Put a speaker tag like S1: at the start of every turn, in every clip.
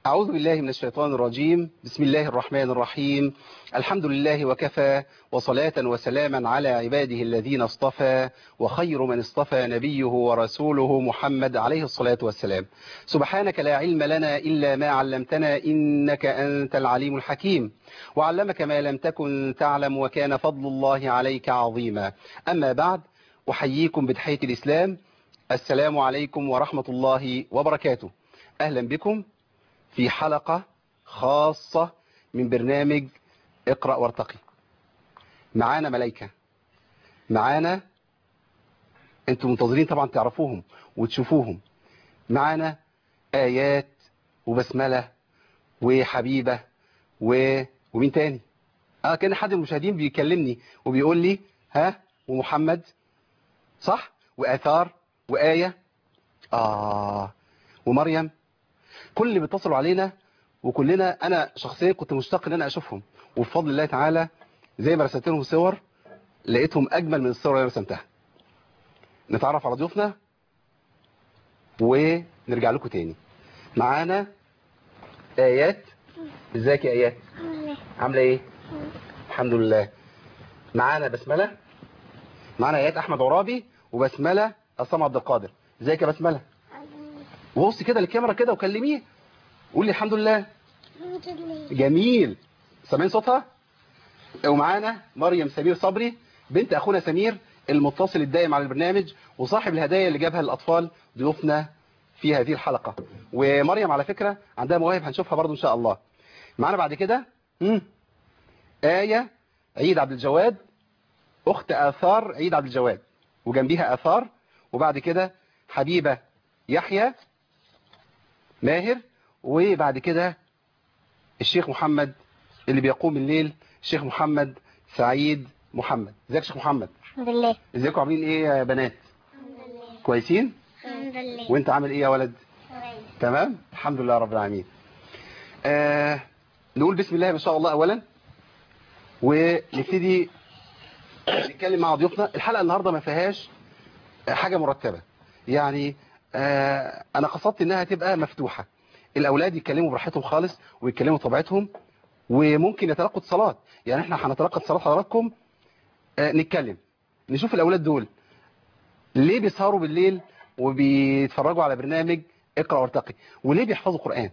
S1: أعوذ بالله من الشيطان الرجيم بسم الله الرحمن الرحيم الحمد لله وكفى وصلاة وسلاما على عباده الذين اصطفى وخير من اصطفى نبيه ورسوله محمد عليه الصلاة والسلام سبحانك لا علم لنا إلا ما علمتنا إنك أنت العليم الحكيم وعلمك ما لم تكن تعلم وكان فضل الله عليك عظيما أما بعد أحييكم بتحية الإسلام السلام عليكم ورحمة الله وبركاته أهلا بكم في حلقة خاصة من برنامج اقرأ وارتقي معانا ملايكة معانا انتم منتظرين طبعا تعرفوهم وتشوفوهم معانا آيات وبسملة وحبيبة و... ومين تاني اه كان حد من المشاهدين بيكلمني وبيقول لي ها ومحمد صح وآثار وآية آه ومريم كل اللي بيتصلوا علينا وكلنا انا شخصيا كنت مشتاق ان انا اشوفهم وبفضل الله تعالى زي ما رسمت لهم صور لقيتهم اجمل من الصور اللي انا رسمتها نتعرف على ضيوفنا ونرجع لكم تاني معانا ايات ازيك يا ايات عامله ايه الحمد لله معانا بسمله معانا ايات احمد عرابي وبسمله عصام عبد القادر ازيك يا بسمله وبصي كده للكاميرا كده وكلميه قولي الحمد لله جميل سامعين صوتها ومعانا مريم سمير صبري بنت اخونا سمير المتصل الدائم على البرنامج وصاحب الهدايا اللي جابها للاطفال ضيوفنا في هذه الحلقة ومريم على فكرة عندها مواهب هنشوفها برضو ان شاء الله معانا بعد كده مم. آية عيد عبد الجواد اخت آثار عيد عبد الجواد وجنبيها آثار وبعد كده حبيبة يحيى ماهر وبعد كده الشيخ محمد اللي بيقوم الليل الشيخ محمد سعيد محمد ازيك يا شيخ محمد
S2: الحمد لله
S1: ازيكم عاملين ايه يا بنات كويسين
S2: الحمد لله
S1: وانت عامل ايه يا ولد تمام الحمد لله رب العالمين آه نقول بسم الله ما شاء الله اولا ونبتدي نتكلم مع ضيوفنا الحلقه النهارده ما فيهاش حاجه مرتبه يعني آه انا قصدت انها تبقى مفتوحه الاولاد يتكلموا براحتهم خالص ويتكلموا طبيعتهم وممكن يتلقوا اتصالات يعني احنا هنتلقى اتصالات حضراتكم آه نتكلم نشوف الاولاد دول ليه بيسهروا بالليل وبيتفرجوا على برنامج اقرا وارتقي وليه بيحفظوا قران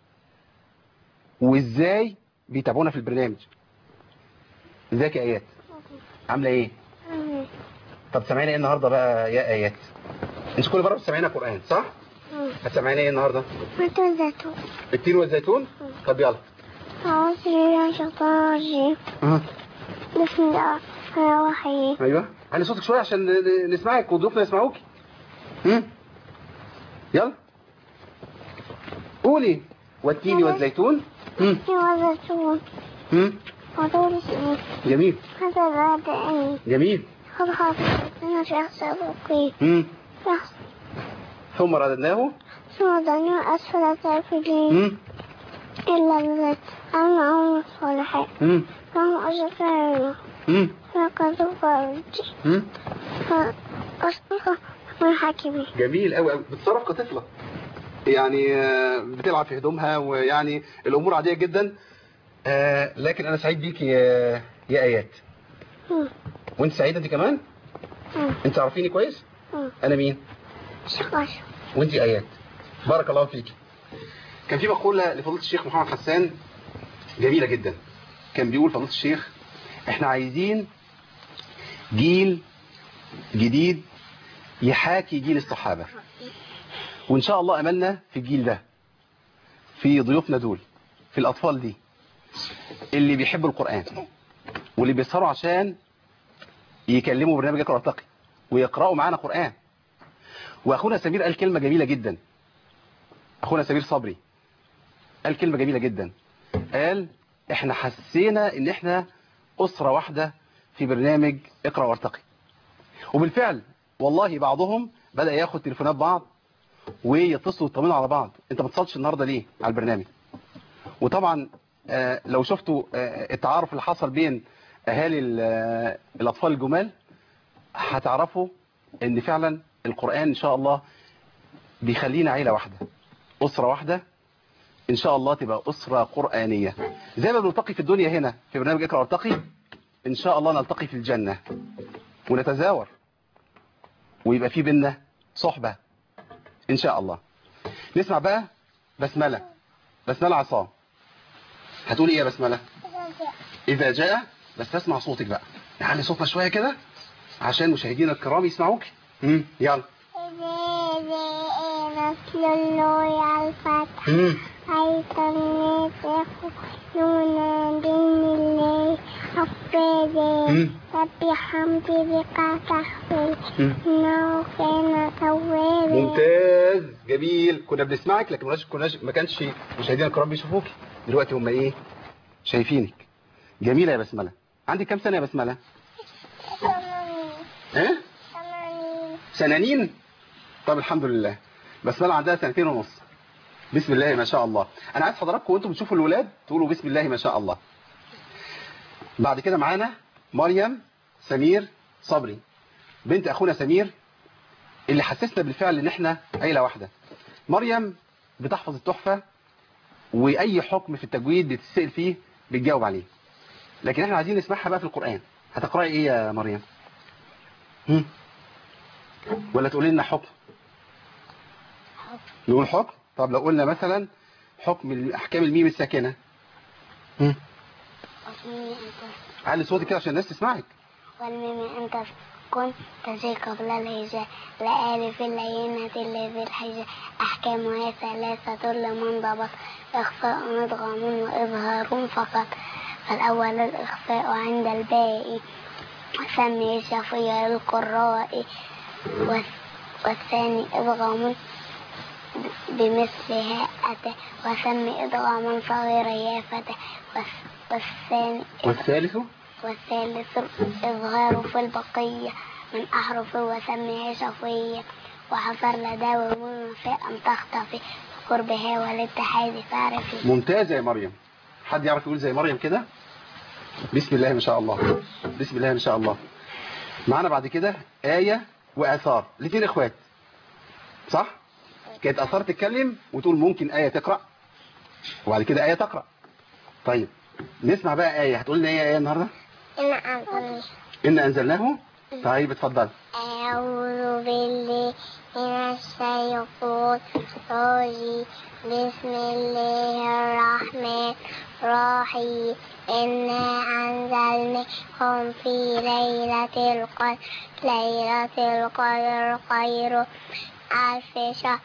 S1: وازاي بيتابعونا في البرنامج ازيك يا ايات عامله ايه طب سامعينا ايه النهارده بقى يا ايات انت كل مره بتسمعينا قران صح هتسمعينا ايه النهارده
S2: وتوزته
S1: التين والزيتون طب يلا
S2: أعوذ بالله من الشيطان الرجيم
S1: أه.
S2: بسم الله الرحمن الرحيم
S1: ايوه علي صوتك شويه عشان ن- نسمعك وضيوفنا يسمعوك هم؟ يلا قولي والتين والزيتون هم؟
S2: وزيتون
S1: هم؟
S2: وطول سنين
S1: جميل
S2: هذا بعد أن
S1: جميل
S2: قد خاف من شخص بقي
S1: هم؟
S2: شخص
S1: ثم رددناه
S2: ثم ظنوا أسفل سافلين
S1: هم؟
S2: إلا الذين آمنوا الصالحين
S1: هم؟
S2: فهم أجرنا
S1: هم؟
S2: فقد فرج
S1: هم؟
S2: فأصبحوا من حكيمين
S1: جميل قوي قوي بتصرف كطفله يعني آه، بتلعب في هدومها ويعني الامور عاديه جدا آه، لكن انا سعيد بيك يا يا ايات وانت سعيده انت كمان انت عارفيني كويس انا مين
S2: شخص
S1: وانت ايات بارك الله فيك كان في مقوله لفضيله الشيخ محمد حسان جميله جدا كان بيقول فضيله الشيخ احنا عايزين جيل جديد يحاكي جيل الصحابه وان شاء الله املنا في الجيل ده في ضيوفنا دول في الاطفال دي اللي بيحبوا القران واللي بيسهروا عشان يكلموا برنامج اقرا ارتقي ويقراوا معانا قران واخونا سمير قال كلمه جميله جدا اخونا سمير صبري قال كلمه جميله جدا قال احنا حسينا ان احنا اسره واحده في برنامج اقرا وارتقي وبالفعل والله بعضهم بدا ياخد تليفونات بعض ويتصلوا يطمنوا على بعض انت ما اتصلتش النهارده ليه على البرنامج وطبعا آه، لو شفتوا آه، التعارف اللي حصل بين اهالي ال- آه، الاطفال الجمال هتعرفوا ان فعلا القرآن ان شاء الله بيخلينا عيلة واحدة اسرة واحدة ان شاء الله تبقى اسره قرانيه زي ما بنلتقي في الدنيا هنا في برنامج اقرا وارتقي ان شاء الله نلتقي في الجنه ونتزاور ويبقى في بينا صحبه ان شاء الله نسمع بقى بسمله بسمله عصام هتقولي ايه يا بسمله اذا جاء بس اسمع صوتك بقى نعلي صوتنا شويه كده عشان مشاهدينا الكرام يسمعوك امم يلا
S2: رسل الله الفتح
S1: امم
S2: حيث الناس يخلون دين الله أفواجا
S1: مم.
S2: فبحمد بك تحفل
S1: مم.
S2: إنه كان توابا
S1: ممتاز جميل كنا بنسمعك لكن مش كناش ما كانش مشاهدينا الكرام بيشوفوك دلوقتي هم ايه شايفينك جميله يا بسمله عندك كام سنه يا بسمله ايه سنانين طب الحمد لله بسمله عندها سنتين ونص بسم الله ما شاء الله انا عايز حضراتكم وانتم بتشوفوا الولاد تقولوا بسم الله ما شاء الله بعد كده معانا مريم سمير صبري بنت اخونا سمير اللي حسسنا بالفعل ان احنا عيله واحده مريم بتحفظ التحفه واي حكم في التجويد بتسال فيه بتجاوب عليه لكن احنا عايزين نسمعها بقى في القران هتقراي ايه يا مريم هم؟ ولا تقولي لنا حكم نقول حكم طب لو قلنا مثلا حكم احكام الميم الساكنه هم؟ علي صوتك كده عشان الناس تسمعك
S2: والميم أن تكون تزي قبل الهجاء لآلف اللينة اللي في الحجة أحكامها ثلاثة لمن ضبط إخفاء مدغم وإظهار فقط فالأول الإخفاء عند الباء وسمي الشفية للقراء والث- والثاني إدغام بمثلها أتى وسمي إدغاما صغيرا يا فتى والث- والثاني
S1: والثالث
S2: والثالث الإظهار في البقية من أحرف وسميها شفية وحصر لدى ومن فاء أن تختفي قربها والاتحاد فاعرفي
S1: ممتازه يا مريم حد يعرف يقول زي مريم كده بسم الله ما شاء الله بسم الله ما شاء الله معانا بعد كده آية وآثار الاثنين اخوات صح كانت آثار تتكلم وتقول ممكن آية تقرأ وبعد كده آية تقرأ طيب نسمع بقى آية هتقول لنا ايه يا آية النهاردة
S2: إن أنزلني
S1: إن أنزلناه طيب اتفضل
S2: أعوذ بالله من الشيطان الرجيم بسم الله الرحمن الرحيم إنا أنزلناهم في ليلة القدر ليلة القدر خير ألف شهر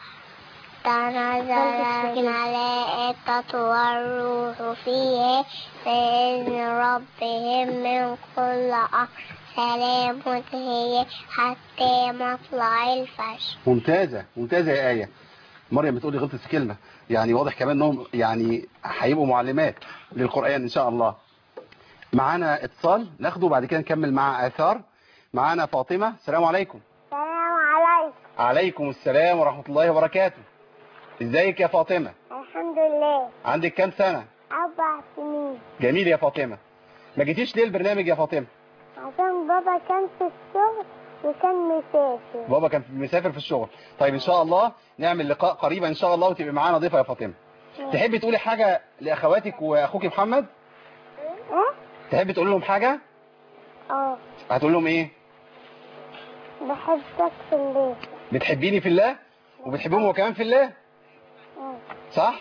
S2: تنزل الملائكة والروح فيه بإذن ربهم من كل أمر سلام هي حتى مطلع الفجر
S1: ممتازة ممتازة يا آية مريم بتقولي غلطت في كلمة يعني واضح كمان انهم يعني هيبقوا معلمات للقرآن ان شاء الله معانا اتصال ناخده وبعد كده نكمل مع آثار معانا فاطمة السلام عليكم
S2: السلام عليكم
S1: عليكم السلام ورحمة الله وبركاته ازيك يا فاطمة
S2: الحمد لله
S1: عندك كام سنة
S2: أربع سنين
S1: جميل يا فاطمة ما جيتيش ليه البرنامج يا فاطمة
S2: عشان بابا كان في الشغل وكان مسافر
S1: بابا كان مسافر في الشغل طيب ان شاء الله نعمل لقاء قريبا ان شاء الله وتبقى معانا ضيفة يا فاطمة تحبي تقولي حاجة لاخواتك واخوك محمد
S2: اه
S1: تحبي تقول لهم حاجة
S2: اه
S1: هتقول لهم ايه
S2: بحبك في الليل
S1: بتحبيني في الله وبتحبهم هو كمان في الله
S2: اه.
S1: صح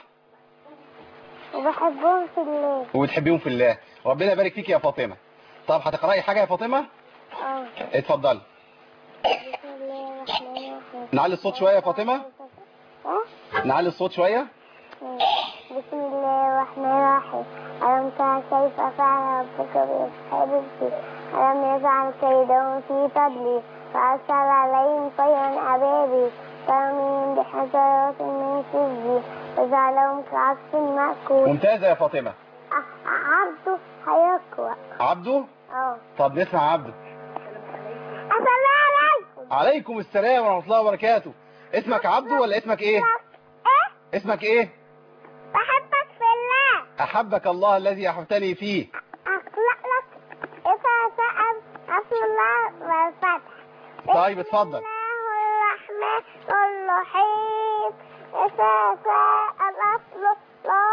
S2: وبحبهم في الليل
S1: وبتحبيهم في الله ربنا يبارك فيك يا فاطمة طب هتقرأي حاجة يا فاطمة
S2: اه
S1: اتفضلي
S2: بسم الله الرحمن الرحيم
S1: نعلي الصوت شوية يا فاطمة
S2: اه
S1: نعلي الصوت شوية
S2: بسم الله الرحمن الرحيم ألم تر كيف فعل ربك بأصحاب الفيل ألم يجعل كيدهم في تضليل فأرسل عليهم طيرا أبابيل ترميهم بحجرات من سجيل وجعلهم كعصف مأكول
S1: ممتازة يا فاطمة
S2: أ- عبده هيقرأ
S1: عبده
S2: اه
S1: طب نسمع عبده
S2: السلام عليكم
S1: عليكم السلام ورحمة الله وبركاته اسمك عبده ولا اسمك ايه
S2: ايه
S1: اسمك ايه
S2: بحبك في الله
S1: احبك الله الذي احبتني فيه
S2: أقرأ لك إذا سأل أصل الله والفتح
S1: طيب اتفضل
S2: بسم الله الرحمن الرحيم إذا ساء الأصل لا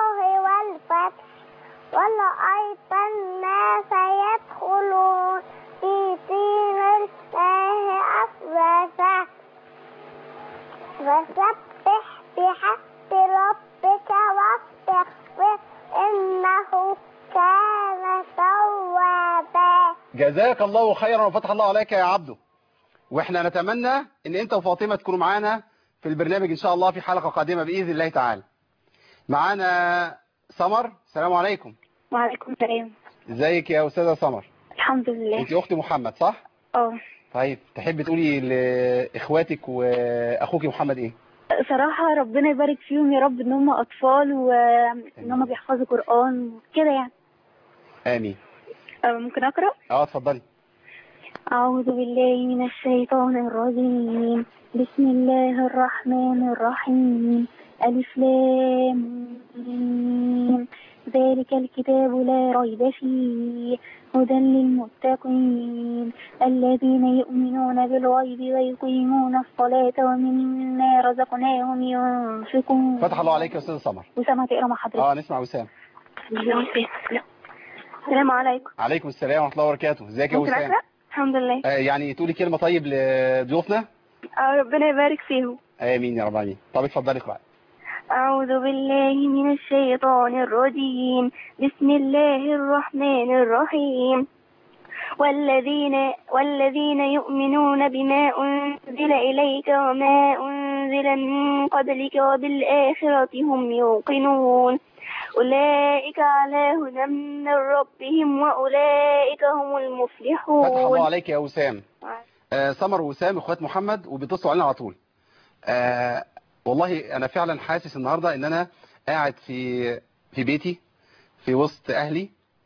S1: جزاك الله خيرا وفتح الله عليك يا عبده واحنا نتمنى ان انت وفاطمة تكونوا معانا في البرنامج ان شاء الله في حلقة قادمة بإذن الله تعالى معانا سمر السلام عليكم
S2: وعليكم السلام
S1: ازيك يا استاذة سمر
S2: الحمد لله
S1: انت اخت محمد صح
S2: اه
S1: طيب تحب تقولي لاخواتك واخوك محمد ايه
S2: صراحة ربنا يبارك فيهم يا رب ان هم اطفال وان هم بيحفظوا قرآن كده يعني
S1: امين
S2: أه، ممكن اقرأ
S1: اه اتفضلي
S2: أعوذ بالله من الشيطان الرجيم بسم الله الرحمن الرحيم ألف لام ميم. ذلك الكتاب لا ريب فيه هدى للمتقين الذين يؤمنون بالغيب ويقيمون الصلاة ومما رزقناهم ينفقون
S1: فتح الله عليك يا استاذة سمر
S2: وسامة تقرا مع حضرتك
S1: اه نسمع وسام
S2: لا. السلام عليكم
S1: عليكم السلام ورحمة الله وبركاته ازيك يا
S2: ممكن
S1: وسام
S2: أقرأ؟ الحمد لله
S1: آه يعني تقولي كلمة طيب لضيوفنا
S2: آه، ربنا يبارك فيهم
S1: امين يا رب العالمين طب اتفضلي اقرأي
S2: أعوذ بالله من الشيطان الرجيم بسم الله الرحمن الرحيم والذين والذين يؤمنون بما أنزل إليك وما أنزل من قبلك وبالآخرة هم يوقنون أولئك على هدى من ربهم وأولئك هم
S1: فتح الله
S2: المفلحون
S1: عليك يا وسام آه سمر وسام اخوات محمد وبيتصلوا علينا على طول آه والله انا فعلا حاسس النهارده ان انا قاعد في في بيتي في وسط اهلي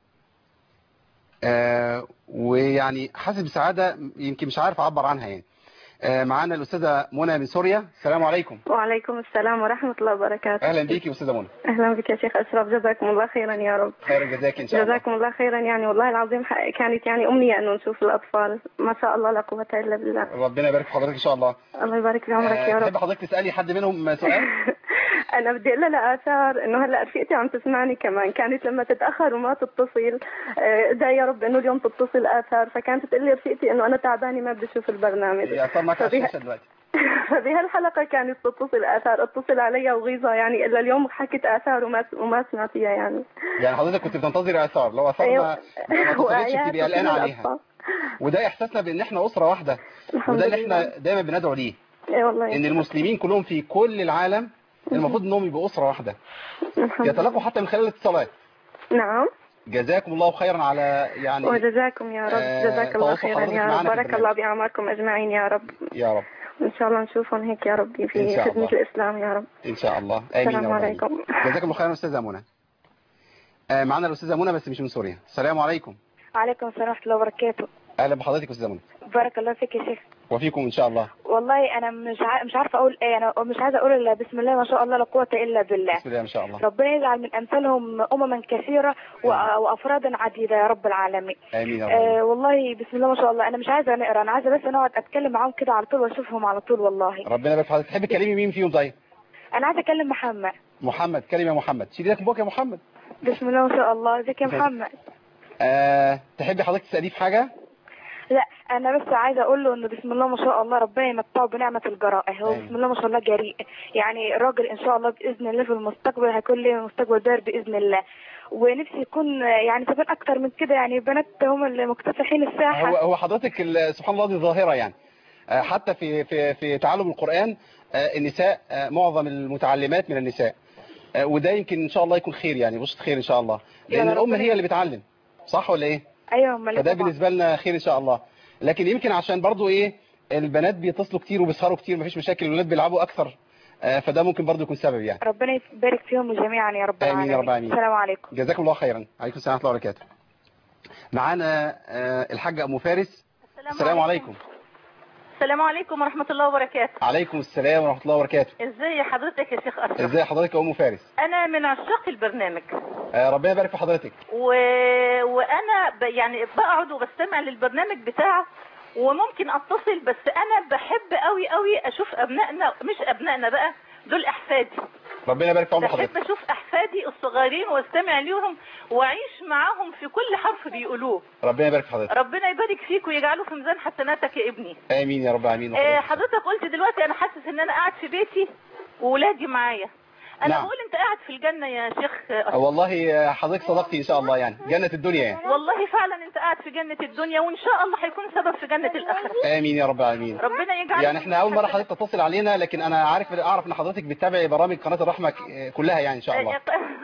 S1: آه ويعني حاسس بسعاده يمكن مش عارف اعبر عنها يعني آه معانا الاستاذه منى من سوريا السلام عليكم
S3: وعليكم السلام ورحمة الله وبركاته
S1: اهلا بيكي يا استاذه منى
S3: أهلا بك يا شيخ أشرف جزاكم الله خيرا يا رب
S1: خير جزاك ان شاء الله
S3: جزاكم الله خيرا يعني والله العظيم ح- كانت يعني أمنية أنه نشوف الأطفال ما شاء الله لا قوة إلا بالله
S1: ربنا يبارك في حضرتك ان شاء الله
S3: الله يبارك في عمرك يا
S1: آه،
S3: رب
S1: تحب حضرتك تسالي حد منهم سؤال
S3: أنا بدي أقول لها آثار إنه هلا رفيقتي عم تسمعني كمان كانت لما تتأخر وما تتصل آه، ادعي يا رب إنه اليوم تتصل آثار فكانت تقول لي رفيقتي إنه أنا تعبانة ما بدي أشوف البرنامج
S1: يا صار معك على
S3: فبها-
S1: الشاشه دلوقتي
S3: فبهالحلقة كانت تتصل آثار اتصل عليها وغيظة يعني إلا اليوم حكت آثار وما وما سمعتيها يعني
S1: يعني حضرتك كنت بتنتظري اثار لو اثار ما ما اتصلتش
S3: وآيات
S1: بتبقي قلقانه
S3: وكل
S1: عليها
S3: الأطفال.
S1: وده احساسنا بان احنا اسره واحده
S3: الحمد
S1: وده اللي
S3: لله.
S1: احنا دايما بندعو ليه
S3: اي والله
S1: ان المسلمين كلهم في كل العالم المفروض انهم يبقوا اسره واحده
S3: الحمد
S1: يتلاقوا حتى من خلال الاتصالات
S3: لله. نعم
S1: جزاكم الله خيرا على يعني
S3: وجزاكم يا رب
S1: آه،
S3: جزاك الله
S1: تواصل
S3: خيرا
S1: حضرتك
S3: يا
S1: معنا
S3: رب
S1: في
S3: بارك
S1: البرنامج.
S3: الله بأعماركم أجمعين يا رب
S1: يا رب
S3: إن شاء الله نشوفهم هيك يا ربي
S1: إن
S3: في
S1: شاء
S3: خدمة
S1: الله.
S3: الإسلام يا رب
S1: ان شاء الله امين يا
S3: السلام
S1: رب العالمين.
S3: عليكم
S1: جزاكم الله خيرا استاذه منى آه، معانا الاستاذه منى بس مش من سوريا السلام عليكم
S4: وعليكم السلام ورحمة الله وبركاته
S1: اهلا بحضرتك استاذه منى
S4: بارك الله فيك يا شيخ
S1: وفيكم ان شاء الله
S4: والله أنا مش ع... مش عارفة أقول إيه أنا مش عايزة أقول إلا بسم الله ما شاء الله لا قوة إلا بالله
S1: بسم الله ما شاء الله
S4: ربنا يجعل من أمثالهم أمما كثيرة و... وأفرادا عديدة يا رب العالمين
S1: امين يا رب العالمين.
S4: آه والله بسم الله ما شاء الله أنا مش عايزة نقرا أنا عايزة بس نقعد أتكلم معاهم كده على طول وأشوفهم على طول والله
S1: ربنا يبارك في حضرتك تحب تكلمي مين فيهم طيب
S4: أنا عايزة أكلم محمد
S1: محمد كلمه يا محمد شيلي لك من بوك يا محمد
S4: بسم الله ما شاء الله ازيك يا
S1: ازيك؟
S4: محمد
S1: أه تحبي حضرتك تساليه في حاجه
S4: لا انا بس عايزه اقول له انه بسم الله ما شاء الله ربنا يمتعه بنعمه الجراءه هو
S1: أيوة.
S4: بسم الله ما شاء الله جريء يعني الراجل ان شاء الله باذن الله في المستقبل هيكون له مستقبل دار باذن الله ونفسي يكون يعني تكون اكتر من كده يعني بنات هم اللي مكتسحين الساحه
S1: هو هو حضرتك ال- سبحان الله دي ظاهره يعني آه، حتى في في في تعلم القران آه، النساء آه، معظم المتعلمات من النساء آه، وده يمكن ان شاء الله يكون خير يعني بشرة خير ان شاء الله لان
S4: يا
S1: الام
S4: ربنا
S1: هي اللي بتعلم صح ولا ايه
S4: ايوه امال
S1: فده
S4: إيه طبعاً.
S1: بالنسبه لنا خير ان شاء الله لكن يمكن عشان برضو ايه البنات بيتصلوا كتير وبيسهروا كتير مفيش مشاكل الولاد بيلعبوا اكثر آه، فده ممكن برضو يكون سبب يعني
S4: ربنا يبارك فيهم جميعا يا رب
S1: آمين يا
S4: العالمين
S1: رب العالمين.
S4: السلام عليكم
S1: جزاكم الله خيرا عليكم السلام ورحمه الله وبركاته معانا آه، الحاجه ام فارس السلام عليكم
S5: السلام عليكم ورحمة الله وبركاته
S1: عليكم السلام ورحمه الله وبركاته
S5: ازاي حضرتك يا شيخ أشرف
S1: ازي حضرتك يا ام فارس
S5: انا من عشاق البرنامج
S1: آه، ربنا يبارك في حضرتك
S5: و... وانا ب... يعني بقعد وبستمع للبرنامج بتاعه وممكن اتصل بس انا بحب قوي قوي اشوف ابنائنا مش ابنائنا بقى دول احفادي
S1: ربنا يبارك في عمر
S5: بحب
S1: حضرتك
S5: اشوف احفادي الصغيرين واستمع ليهم واعيش معاهم في كل حرف بيقولوه
S1: ربنا يبارك في حضرتك
S5: ربنا يبارك فيك ويجعله في ميزان حسناتك يا ابني
S1: امين يا رب العالمين
S5: آه،
S1: وحضرتك.
S5: حضرتك قلت دلوقتي انا حاسس ان انا قاعد في بيتي وولادي معايا انا
S1: نعم.
S5: بقول انت قاعد في الجنة يا شيخ
S1: آه، والله حضرتك صدقتي ان شاء الله يعني جنة الدنيا يعني
S5: والله فعلا انت قاعد في جنة الدنيا وان شاء الله هيكون سبب في جنة الاخرة
S1: امين يا رب العالمين
S5: ربنا يجعل
S1: يعني احنا اول مره حضرتك تتصل علينا لكن انا عارف اعرف ان حضرتك بتتابعي برامج قناه الرحمه ك- كلها يعني ان شاء الله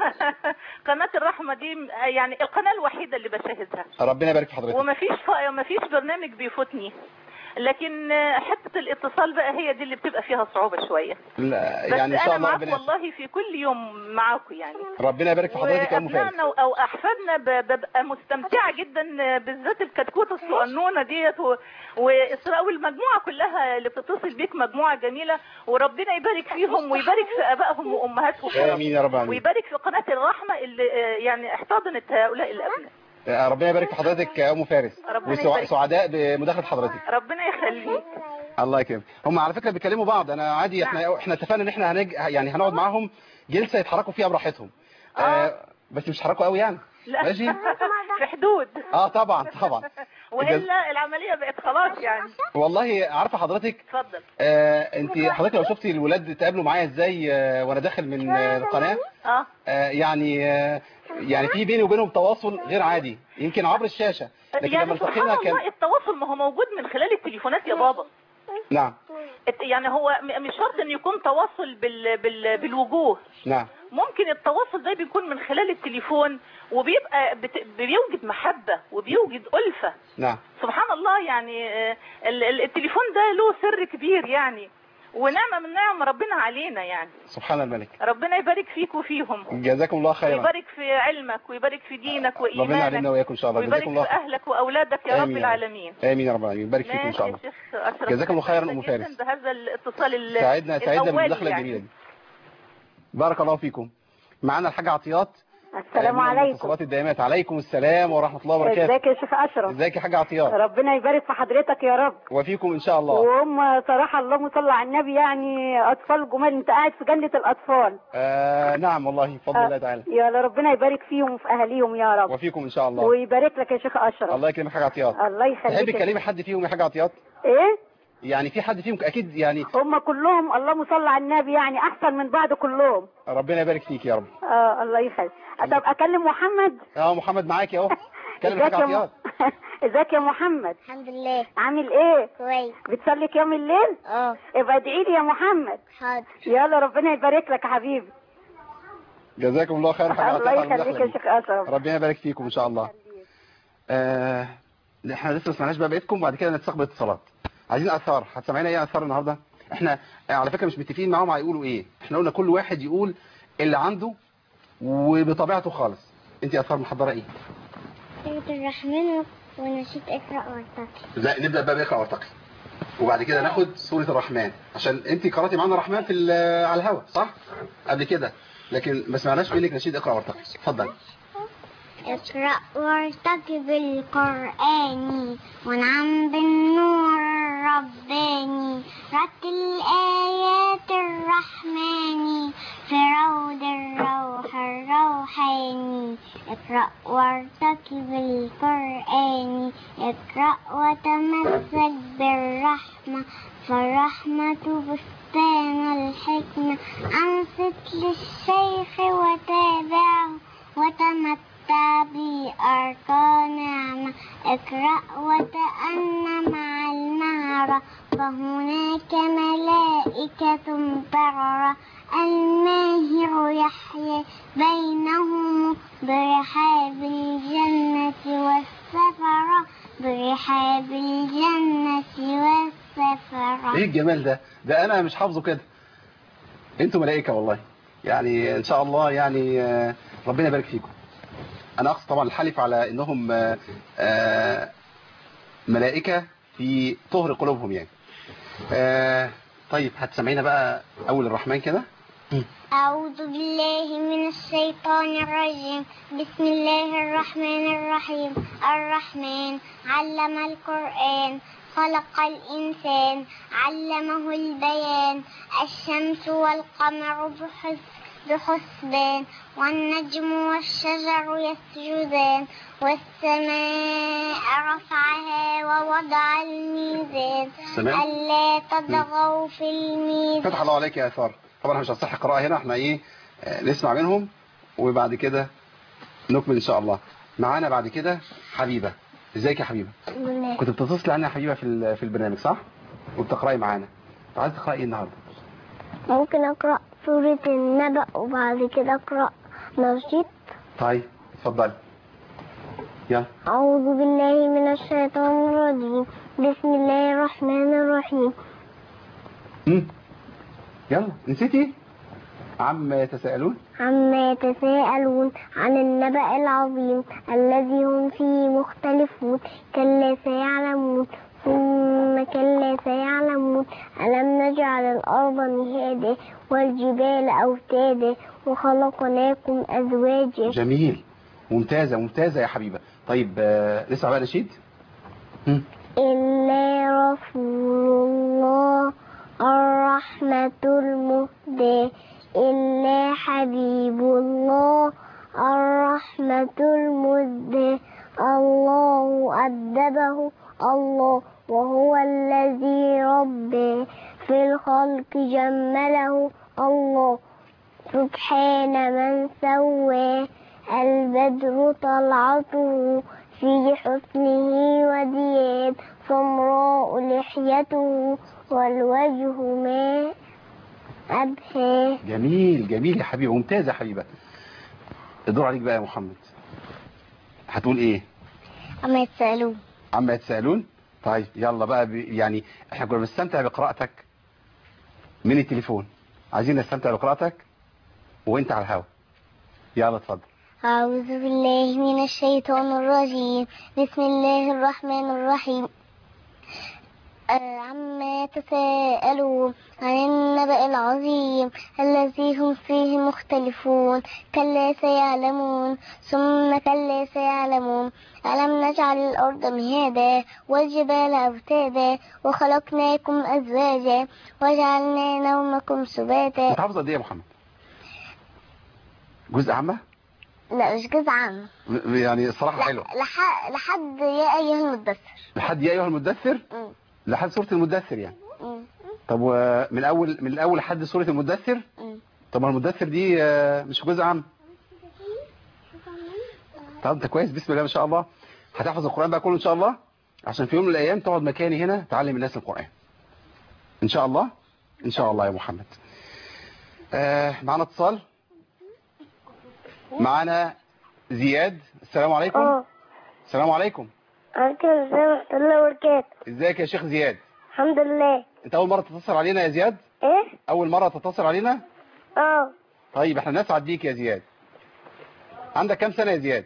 S5: قناة الرحمة دي يعني القناة الوحيدة اللي بشاهدها
S1: ربنا يبارك في حضرتك
S5: ومفيش ف... مفيش برنامج بيفوتني لكن حتة الاتصال بقى هي دي اللي بتبقى فيها صعوبة شوية
S1: لا،
S5: بس
S1: يعني ان شاء
S5: انا
S1: الله
S5: معاك
S1: ربنا
S5: والله في كل يوم معاكم يعني
S1: ربنا يبارك في حضرتك يا ام فارس
S5: وابنائنا او احفادنا ب- ببقى مستمتعه جدا بالذات الكتكوت الصغنونه ديت و- واسراء والمجموعه كلها اللي بتتصل بيك مجموعه جميله وربنا يبارك فيهم ويبارك في ابائهم وامهاتهم يا رب.
S1: امين يا رب العالمين
S5: ويبارك في قناه الرحمه اللي آه، يعني احتضنت هؤلاء الابناء
S1: آه، ربنا يبارك في حضرتك يا ام فارس
S5: ربنا يبارك.
S1: وسعداء بمداخله حضرتك
S5: ربنا يخليك
S1: الله يكرمك هم على فكره بيكلموا بعض انا عادي احنا احنا اتفقنا ان احنا هنج... يعني هنقعد معاهم جلسه يتحركوا فيها براحتهم آه بس مش يتحركوا قوي يعني
S5: لا
S1: ماشي
S5: في حدود
S1: اه طبعا طبعا
S5: والا العمليه بقت خلاص يعني
S1: والله عارفه حضرتك
S5: اتفضل
S1: آه انت حضرتك لو شفتي الولاد اتقابلوا معايا ازاي آه وانا داخل من آه القناه
S5: اه
S1: آه يعني آه يعني في بيني وبينهم تواصل غير عادي يمكن عبر الشاشه لكن لما
S5: يعني سبحان
S1: التقينا
S5: الله
S1: كان
S5: التواصل ما هو موجود من خلال التليفونات يا بابا
S1: نعم
S5: الت- يعني هو م- مش شرط ان يكون تواصل بال... بال... بالوجوه
S1: نعم
S5: ممكن التواصل ده بيكون من خلال التليفون وبيبقى بت... بيوجد محبة وبيوجد ألفة
S1: نعم
S5: سبحان الله يعني آه، ال- ال- التليفون ده له سر كبير يعني ونعمة من نعم ربنا علينا يعني
S1: سبحان الملك
S5: ربنا يبارك فيك وفيهم
S1: جزاكم الله خيرا
S5: ويبارك في علمك ويبارك في دينك
S1: ربنا علينا
S5: وإيمانك
S1: وإياكم إن شاء الله
S5: ويبارك
S1: جزاكم الله
S5: في
S1: خير
S5: أهلك وأولادك يا رب
S1: آمين يا رب.
S5: العالمين
S1: آمين يا رب العالمين يبارك فيكم إن شاء الله
S5: ماشي يا شيخ أشرف
S1: جزاكم الله خيرا أم
S5: جدا
S1: فارس.
S5: بهذا الاتصال ال-
S1: سعدنا سعدنا
S5: الأولي
S1: بالمداخلة
S5: يعني.
S1: الجميلة دي بارك الله فيكم معانا الحاجة عطيات
S6: السلام
S1: من
S6: عليكم
S1: الاتصالات الدائمات عليكم السلام ورحمة الله وبركاته
S6: ازيك يا شيخ اشرف
S1: ازيك يا حاجة عطيات
S6: ربنا يبارك في حضرتك يا رب
S1: وفيكم إن شاء الله
S6: وهم صراحة اللهم صل على النبي يعني أطفال جمال أنت قاعد في جنة الأطفال
S1: آه نعم والله بفضل الله تعالى
S6: يا ربنا يبارك فيهم وفي أهاليهم يا رب
S1: وفيكم إن شاء الله
S6: ويبارك لك يا شيخ أشرف
S1: الله يكرمك حاجة عطيات
S6: الله
S1: تحبي
S6: يخليك
S1: تكلمي حد فيهم يا حاجة عطيات
S6: إيه
S1: يعني في حد فيهم أكيد يعني
S6: هم كلهم اللهم صل على النبي يعني أحسن من بعض كلهم
S1: ربنا يبارك فيك يا رب
S6: آه الله يخليك طب أكلم محمد
S1: اه محمد معاكي اهو كلم
S6: ازيك
S1: حاجة
S6: يا م-
S1: عطيات
S6: ازيك يا محمد
S2: الحمد لله
S6: عامل ايه
S2: كويس
S6: بتصلي قيام الليل
S2: اه
S6: ابقى ادعي لي يا محمد
S2: حاضر
S6: يلا ربنا يبارك لك يا حبيبي
S1: جزاكم الله خير حاجة عطيات
S6: الله
S1: على
S6: يخليك
S1: المداخلة
S6: يا
S1: دي.
S6: شيخ اشرف
S1: ربنا يبارك فيكم ان شاء الله آه احنا لسه ما سمعناش بقى بقيتكم وبعد كده نستقبل اتصالات عايزين اثار هتسمعينا ايه اثار النهارده احنا آه، على فكره مش متفقين معاهم هيقولوا ايه احنا قلنا كل واحد يقول اللي عنده وبطبيعته خالص انت اثار محضره ايه
S2: سورة الرحمن ونشيد اقرأ وارتقي
S1: لا نبدا بقى باقرا وارتقي وبعد كده ناخد سوره الرحمن عشان انت قراتي معانا الرحمن في ال- على الهوا صح قبل كده لكن ما سمعناش منك نشيد اقرا وارتقي اتفضل
S2: اقرأ وارتقي بالقرآن وانعم بالنور الرباني رتل آيات الرحمن في روض الروح الروحاني اقرأ وارتقي بالقرآن اقرأ وتمسك بالرحمة فالرحمة بستان الحكمة أنصت للشيخ وتابعه وتمتع بأركان نعمة اقرأ وتأن مع المهرة فهناك ملائكة بررة الماهر يحيي بينهم برحاب الجنة والسفرة برحاب الجنة والسفرة
S1: ايه الجمال ده ده انا مش حافظه كده انتوا ملائكة والله يعني ان شاء الله يعني آه، ربنا يبارك فيكم انا اقصد طبعا الحلف على انهم آه، آه، ملائكة في طهر قلوبهم يعني آه، طيب هتسمعينا بقى اول الرحمن كده
S2: أعوذ بالله من الشيطان الرجيم بسم الله الرحمن الرحيم الرحمن علم القرآن خلق الإنسان علمه البيان الشمس والقمر بحس بحسبان والنجم والشجر يسجدان والسماء رفعها ووضع الميزان
S1: السماء
S2: ألا تطغوا في الميزان
S1: فتح الله عليك يا اثار طبعا احنا مش هنصح القراءة هنا احنا ايه آه، نسمع منهم وبعد كده نكمل ان شاء الله معانا بعد كده حبيبة ازيك يا حبيبة كنت بتتصل عنها يا حبيبة في ال- في البرنامج صح وبتقراي معانا عايز تقراي ايه النهارده
S2: ممكن أقرأ سورة النبأ وبعد كده أقرأ نشيد
S1: طيب اتفضلي يلا
S2: أعوذ بالله من الشيطان الرجيم بسم الله الرحمن الرحيم
S1: مم. يلا نسيتي عم يتساءلون
S2: عما يتساءلون عن النبأ العظيم الذي هم فيه مختلفون كلا سيعلمون ثم كلا سيعلمون ألم نجعل الأرض مهادا والجبال أوتادا وخلقناكم أزواجا
S1: جميل ممتازة ممتازة يا حبيبة طيب آه، نسمع بقى نشيد مم.
S2: إلا رسول الله الرحمة المهدى إلا حبيب الله الرحمة المهدى الله أدبه الله وهو الذي ربي في الخلق جمله الله سبحان من سوى البدر طلعته في حسنه وديان سمراء لحيته والوجه ما أبهى
S1: جميل جميل يا حبيبة ممتازة يا حبيبة الدور عليك بقى يا محمد هتقول ايه
S2: أما يتسألون
S1: عما يتساءلون طيب يلا بقى ب... يعني احنا كنا بنستمتع بقراءتك من التليفون عايزين نستمتع بقراءتك وانت على الهوا يلا اتفضل
S2: أعوذ بالله من الشيطان الرجيم بسم الله الرحمن الرحيم آه، عما يتساءلون عن النبأ العظيم الذي هم فيه مختلفون كلا سيعلمون ثم كلا سيعلمون ألم نجعل الأرض مهادا والجبال أوتادا وخلقناكم أزواجا وجعلنا نومكم سباتا
S1: انت حافظ قد ايه يا محمد جزء عامة
S2: لا مش جزء عام
S1: م- يعني الصراحة حلوة
S2: لح- لحد يا أيها المدثر
S1: لحد يا ايها المدثر
S2: مم.
S1: لحد سورة المدثر يعني
S2: مم.
S1: طب ومن اول من الاول لحد سورة المدثر
S2: مم.
S1: طب ما المدثر دي آه، مش جزء عام طب انت كويس بسم الله ما شاء الله هتحفظ القرآن بقى كله ان شاء الله عشان في يوم من الايام تقعد مكاني هنا تعلم الناس القرآن ان شاء الله ان شاء الله يا محمد آه معنا اتصال معنا زياد السلام عليكم
S2: اه
S1: السلام عليكم
S2: عليكم السلام ورحمة الله وبركاته
S1: ازيك يا شيخ زياد
S2: الحمد لله
S1: انت اول مرة تتصل علينا يا زياد
S2: ايه
S1: اول مرة تتصل علينا
S2: اه
S1: طيب احنا نسعد بيك يا زياد عندك كام سنة يا زياد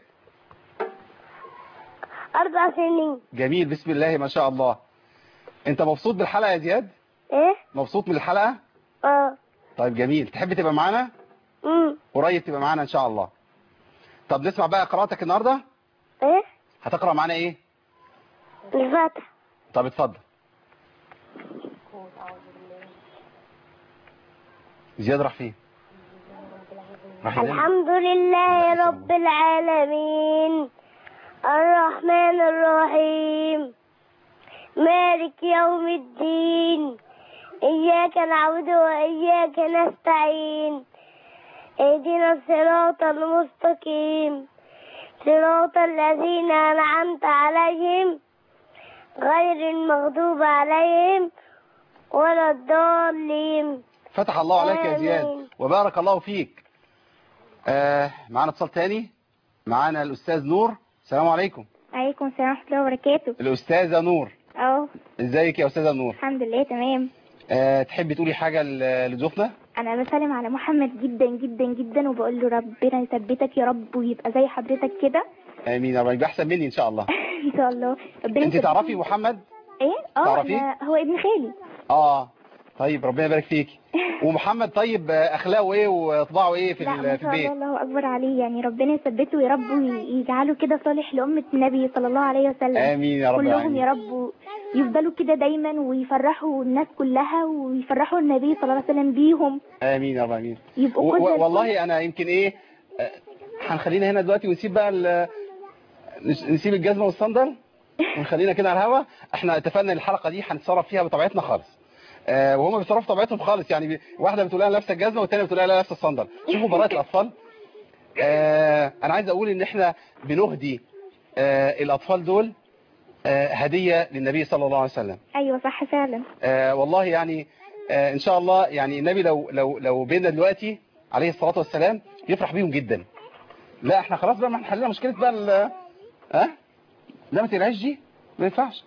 S2: أربع سنين
S1: جميل بسم الله ما شاء الله انت مبسوط بالحلقة يا زياد
S2: ايه
S1: مبسوط من الحلقة
S2: اه
S1: طيب جميل تحب تبقى معانا
S2: امم
S1: قريب تبقى معانا ان شاء الله طب نسمع بقى قراءتك النهاردة
S2: ايه
S1: هتقرأ معانا ايه
S2: الفاتحة
S1: طب اتفضل زياد راح فين راح ينام؟
S2: الحمد لله رب العالمين الرحمن الرحيم مالك يوم الدين إياك نعبد وإياك نستعين اهدنا الصراط المستقيم صراط الذين أنعمت عليهم غير المغضوب عليهم ولا الضالين
S1: فتح الله عليك يا زياد
S2: آمين.
S1: وبارك الله فيك آه معانا اتصال تاني معانا الأستاذ نور السلام عليكم
S7: عليكم السلام ورحمة الله وبركاته
S1: الأستاذة نور
S7: اه
S1: ازيك يا أستاذة نور
S7: الحمد لله تمام
S1: آه تحبي تقولي حاجة ل- لضيوفنا
S7: انا بسلم على محمد جدا جدا جدا وبقول له ربنا يثبتك يا رب ويبقى زي حضرتك كده
S1: آمين يا رب يبقى أحسن مني إن شاء الله
S7: ان شاء الله ربنا
S1: أنت
S7: يثبتك.
S1: تعرفي محمد
S7: ايه اه
S1: تعرفيه؟
S7: أنا- هو ابن خالي
S1: اه طيب ربنا يبارك فيك ومحمد طيب آه، أخلاقه إيه وطباعه إيه في,
S7: لا
S1: ال-
S7: ما
S1: في
S7: شاء الله
S1: البيت
S7: الله اكبر عليه يعني ربنا يثبته يا رب ويجعله كده صالح لأمة النبي صلى الله عليه وسلم
S1: آمين يا رب
S7: كلهم
S1: العالمين.
S7: يا رب يفضلوا كده دايما ويفرحوا الناس كلها ويفرحوا النبي صلى الله عليه وسلم بيهم
S1: آمين يا رب العالمين
S7: يبقوا
S1: و-
S7: كل
S1: و-
S7: الفل.
S1: والله أنا يمكن إيه آه، هنخلينا هنا دلوقتي ونسيب بقى ال- نس- نسيب الجزمة والصندل ونخلينا كده على الهوا احنا اتفقنا ان الحلقة دي هنتصرف فيها بطبيعتنا خالص آه وهم بيتصرفوا طبيعتهم خالص يعني بي- واحده بتقول لها لابسه الجزمه والثانيه بتقول لها لابسه الصندل شوفوا براءه الاطفال آه انا عايز اقول ان احنا بنهدي آه الاطفال دول آه هديه للنبي صلى الله عليه وسلم
S7: ايوه صح فعلا
S1: آه والله يعني آه ان شاء الله يعني النبي لو لو لو بينا دلوقتي عليه الصلاه والسلام يفرح بيهم جدا لا احنا خلاص بقى ما احنا حلينا مشكله بقى ال- ها لا ما تقلقش دي ما ينفعش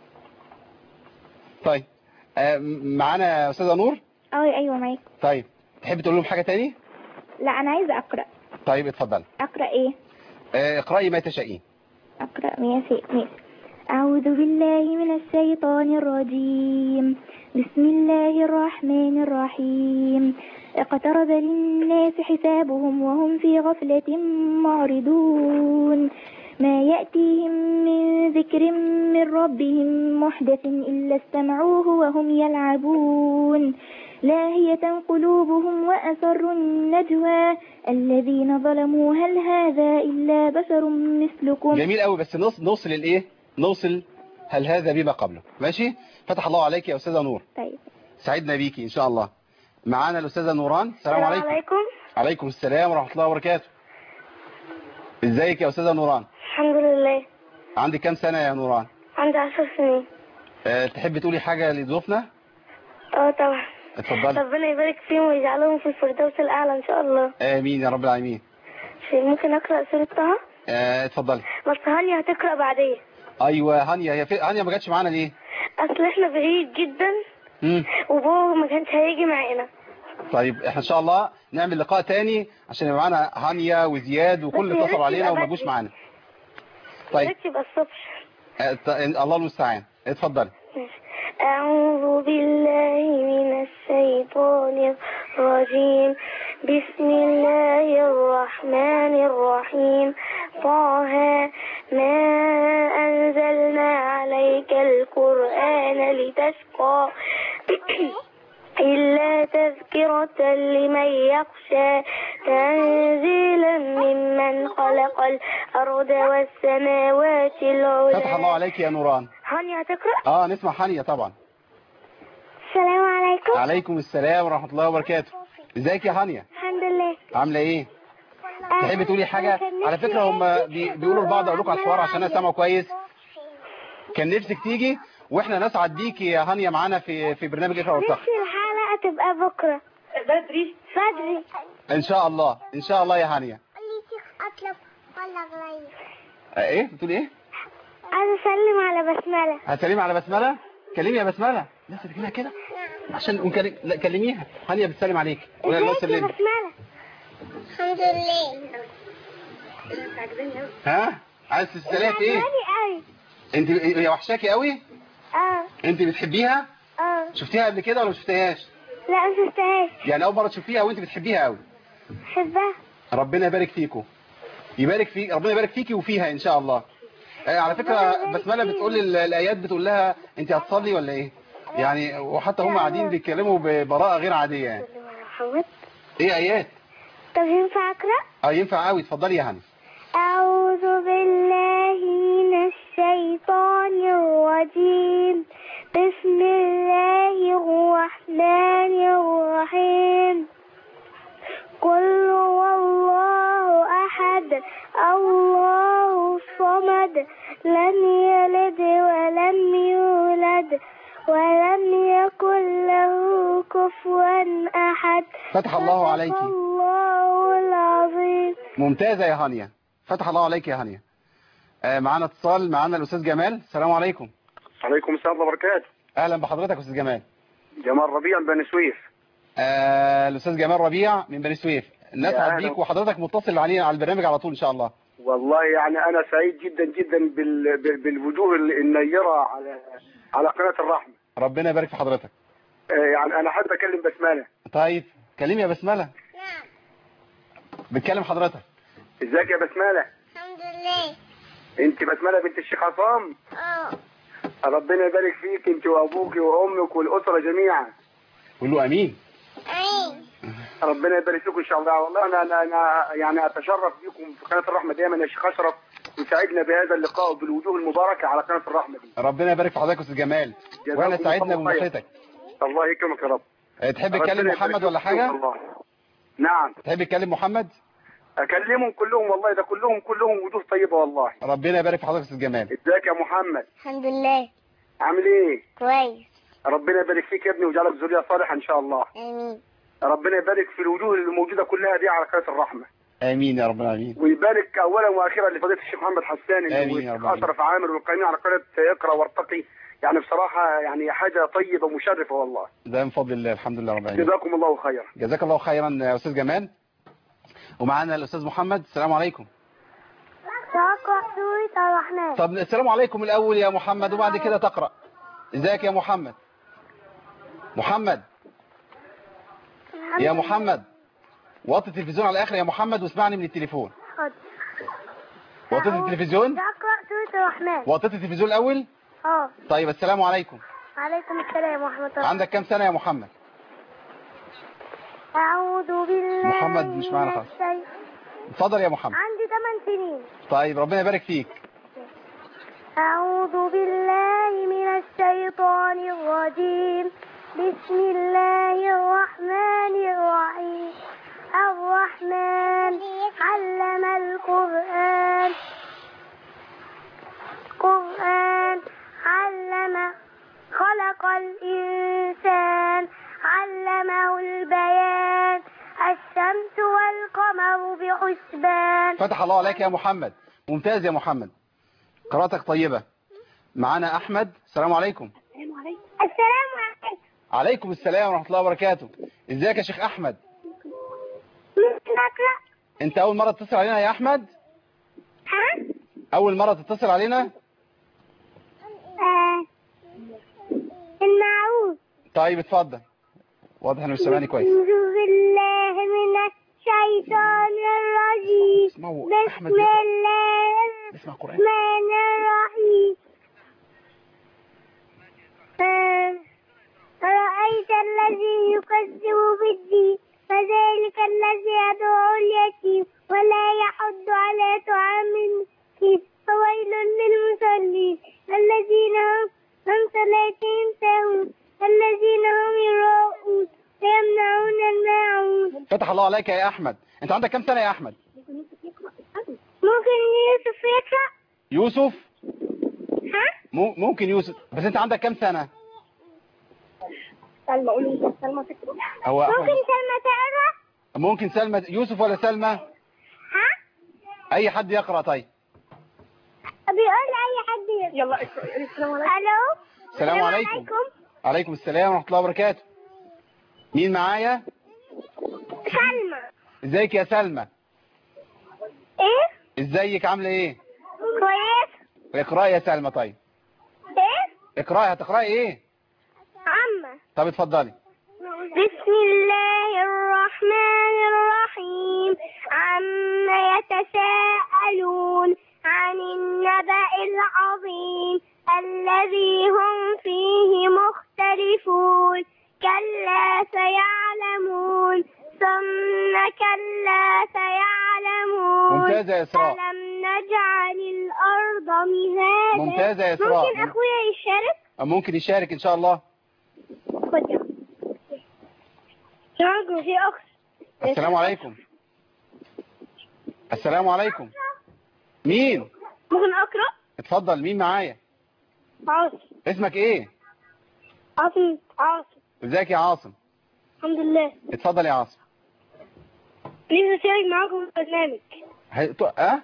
S1: طيب آه معانا يا استاذه نور
S7: اه ايوه معاك
S1: طيب تحب تقول لهم حاجه تاني
S7: لا انا عايزه اقرا
S1: طيب اتفضل
S7: اقرا ايه
S1: آه اقراي ما تشائين
S7: أقرأ ماشي ماشي أعوذ بالله من الشيطان الرجيم بسم الله الرحمن الرحيم اقترب للناس حسابهم وهم في غفلة معرضون ما يأتيهم من ذكر من ربهم محدث إلا استمعوه وهم يلعبون لاهية قلوبهم وأسروا النجوى الذين ظلموا هل هذا إلا بشر مثلكم
S1: جميل قوي بس نوصل نوصل الايه نوصل هل هذا بما قبله ماشي فتح الله عليك يا استاذه نور
S7: طيب
S1: سعدنا بيكي ان شاء الله معانا الاستاذه نوران السلام عليكم
S2: عليكم
S1: عليكم السلام ورحمه الله وبركاته ازيك يا استاذه نوران
S2: الحمد لله
S1: عندك كام سنه يا نوران
S2: عندي عشر سنين
S1: أه تحب تقولي حاجه لضيوفنا
S2: اه طبعا
S1: اتفضلي
S2: ربنا يبارك فيهم ويجعلهم في الفردوس الأعلى إن شاء الله
S1: امين يا رب العالمين
S2: في ممكن أقرأ سورة طه
S1: أه اتفضلي
S2: بس هاني هتقرأ بعدين
S1: ايوه هانيا هي في... هانيا ما جاتش معانا ليه
S2: أصل إحنا بعيد جدا
S1: مم.
S2: وبابا ما كانش هيجي معانا
S1: طيب احنا ان شاء الله نعمل لقاء تاني عشان يبقى معانا هانيا وزياد وكل اللي
S2: بس يا
S1: اتصلوا
S2: ريت
S1: علينا
S2: يبقى
S1: وما جوش
S2: بدري.
S1: معانا
S2: يا
S1: طيب
S2: ريت يبقى الصبح
S1: أه ت- الله المستعان اتفضلي
S2: ماشي. أعوذ بالله من الشيطان الرجيم بسم الله الرحمن الرحيم طه ما أنزلنا عليك القرآن لتشقى إلا تذكرة لمن يخشى تنزيلا ممن خلق الأرض والسماوات العلى
S1: فتح الله عليك يا نوران
S2: هاني هتقرأ؟
S1: اه نسمع هانيا طبعا
S2: السلام عليكم
S1: عليكم السلام ورحمة الله وبركاته ازيك يا هانيا
S2: الحمد لله
S1: عاملة ايه تحب تقولي حاجة على فكرة هم بي... بيقولوا لبعض اقول لكم على الحوار عشان انا سامعه كويس كان نفسك تيجي واحنا نسعد بيكي يا هانيا معانا في في برنامج اقرا وارتقي
S2: نفسي الحلقة تبقى بكرة بدري بدري
S1: ان شاء الله ان شاء الله يا هانيا
S2: أطلب ولا غير
S1: آه، ايه بتقول ايه
S2: عايز أسلم على بسملة
S1: هتسلمي على بسملة كلمي يا بسملة لسه تجيبها كده عشان نكلم لا كلميها هانيا بتسلم عليك ولا لا
S2: ازيك يا
S1: سلمي
S2: بسملة الحمد لله
S1: ها عايز تساليها في ايه
S2: عجباني قوي
S1: انت هي وحشاكي قوي
S2: اه
S1: انت بتحبيها
S2: اه
S1: شفتيها قبل كده ولا ما شفتيهاش
S2: لا ما شفتهاش
S1: يعني اول مره تشوفيها وانت بتحبيها قوي
S2: بحبها
S1: ربنا يبارك فيكم يبارك فيك ربنا يبارك فيكي وفيها ان شاء الله آه على فكره بسمله بتقول ال- الايات بتقول لها انت هتصلي ولا ايه يعني وحتى هم قاعدين بيتكلموا ببراءه غير عاديه يعني
S2: محمد
S1: ايه ايات
S2: طب ينفع أقرأ؟
S1: اه ينفع قوي اتفضلي يا هاني
S2: أعوذ بالله من الشيطان الرجيم بسم الله الرحمن الرحيم قل هو الله أحد الله الصمد لم يلد ولم يولد ولم يكن له كفوا أحد
S1: فتح الله عليك
S2: صدق الله العظيم
S1: ممتازه يا هانيا فتح الله عليك يا هانيا آه معانا اتصال معانا الاستاذ جمال السلام عليكم
S8: عليكم السلام ورحمة الله وبركاته
S1: اهلا بحضرتك يا استاذ جمال
S8: جمال ربيع من بني سويف
S1: آه الاستاذ جمال ربيع من بني سويف
S8: يا
S1: نسعد
S8: أهلا.
S1: بيك وحضرتك متصل علينا على البرنامج على طول ان شاء الله
S8: والله يعني أنا سعيد جدا جدا بال... بال- بالوجوه النيرة على على قناة الرحمة
S1: ربنا يبارك في حضرتك
S8: آه، يعني أنا حابب أكلم بسمانة
S1: طيب كلمي يا بسمله بتكلم حضرتك
S8: ازيك يا بسمانة
S2: الحمد لله
S8: انت بسمانة بنت الشيخ عصام
S2: اه
S8: ربنا يبارك فيك انت وابوك وامك والاسرة جميعا
S1: قول له امين
S2: امين
S8: ربنا يبارك فيكم ان شاء الله والله انا انا, أنا يعني اتشرف بكم في قناة الرحمة دايما يا شيخ اشرف يسعدنا بهذا اللقاء وبالوجوه المباركة على قناة الرحمة دي
S1: ربنا يبارك في حضرتك يا استاذ جمال
S8: جزاكم
S1: واحنا
S8: الله
S1: سعدنا
S8: خير.
S1: بمداخلتك
S8: الله يكرمك يا رب
S1: آه، تحب تكلم
S8: ربنا
S1: محمد
S8: يبارك
S1: ولا
S8: فيك
S1: حاجة
S8: والله. نعم
S1: تحب تكلم محمد
S8: اكلمهم كلهم والله ده كلهم كلهم وجوه طيبه والله
S1: ربنا يبارك في حضرتك يا استاذ جمال
S8: ازيك يا محمد
S2: الحمد لله
S8: عامل ايه
S2: كويس
S8: ربنا يبارك فيك يا ابني ويجعلك ذريه صالحه ان شاء الله
S2: امين
S8: ربنا يبارك في الوجوه اللي موجوده كلها دي على قناه الرحمه
S1: امين يا رب العالمين
S8: ويبارك اولا واخيرا لفضيله الشيخ محمد حسان
S1: آمين يا رب
S8: والشيخ
S1: العالمين.
S8: اشرف عامر والقائمين على قناه اقرا وارتقي يعني بصراحه يعني حاجه طيبه ومشرفه والله
S1: ده من فضل الله الحمد لله رب العالمين
S8: جزاكم الله خيرا
S1: جزاك الله خيرا يا استاذ جمال ومعانا الاستاذ محمد السلام عليكم
S2: تقرأ سورة الرحمن
S1: طب السلام عليكم الاول يا محمد وبعد كده تقرا ازيك يا محمد محمد يا محمد وطي التلفزيون على الاخر يا محمد واسمعني من التليفون وطيت التلفزيون
S2: تقرأ سورة الرحمن
S1: وطيت التلفزيون الاول
S2: اه
S1: طيب السلام عليكم
S2: عليكم السلام ورحمة الله
S1: عندك كام سنه يا محمد
S2: أعوذ بالله
S1: محمد مش معانا
S2: من
S1: خالص.
S2: الشي-
S1: اتفضل يا محمد
S2: عندي 8 سنين
S1: طيب ربنا يبارك فيك
S2: أعوذ بالله من الشيطان الرجيم بسم الله الرحمن الرحيم الرحمن علم القرآن قرآن علم خلق الإنسان علمه البيان الشمس والقمر بحسبان
S1: فتح الله عليك يا محمد ممتاز يا محمد قراءتك طيبة معانا أحمد السلام عليكم
S2: السلام عليكم
S1: عليكم السلام ورحمة الله وبركاته ازيك يا شيخ أحمد
S2: ممكن أقرأ
S1: انت أول مرة تتصل علينا يا أحمد
S2: ها؟
S1: أول مرة تتصل علينا
S2: آه. المعروف
S1: طيب اتفضل واضح انه مش سامعني كويس
S2: أعوذ بالله من الشيطان الرجيم
S1: اسمعوا
S2: بسم
S1: أحمد
S2: الله
S1: اسمع قرآن
S2: الرحمن الرحيم آه. أرأيت الذي يكذب بالدين فذلك الذي يدعو اليتيم ولا يحض على طعام المسكين فويل للمصلين الذين هم عن صلاتهم ساهون الذين هم يراءون ويمنعون الماعون
S1: فتح الله عليك يا أحمد انت عندك كام سنة يا أحمد
S2: ممكن يوسف يقرأ
S1: يوسف
S2: ها؟
S1: مو- ممكن يوسف بس انت عندك كام سنة
S2: سلمى قولي سلمى تقرأ
S1: هو أحمد
S2: ممكن سلمى تقرأ
S1: ممكن سلمى يوسف ولا سلمى
S2: ها؟
S1: أي حد يقرأ طيب
S2: بيقول أي حد يلا اقرأ السلام عليكم ألو
S1: السلام عليكم عليكم السلام ورحمة الله وبركاته مين معايا
S2: سلمى
S1: ازيك يا سلمى
S2: ايه
S1: ازيك عاملة ايه
S2: كويس
S1: اقرأي يا سلمى طيب
S2: ايه
S1: اقرأي هتقرأي ايه
S2: عمة
S1: طب اتفضلي
S2: بسم الله الرحمن الرحيم عما يتساءلون عن النبأ العظيم الذي هم فيه مختلفون كلا سيعلمون ثم كلا سيعلمون
S1: ممتازة يا إسراء
S2: ألم نجعل الأرض مهادا
S1: ممتازة يا إسراء.
S2: ممكن أخويا يشارك
S1: ممكن يشارك ان شاء الله
S2: خد يا شارك في أخت
S1: السلام عليكم السلام عليكم مين
S2: ممكن أقرأ
S1: اتفضل مين معايا
S2: عاصم
S1: اسمك ايه
S2: عاصم عاصم
S1: ازيك يا عاصم
S2: الحمد لله
S1: اتفضل يا عاصم
S2: نفسي أشارك معاكم في البرنامج
S1: هي... تو- اه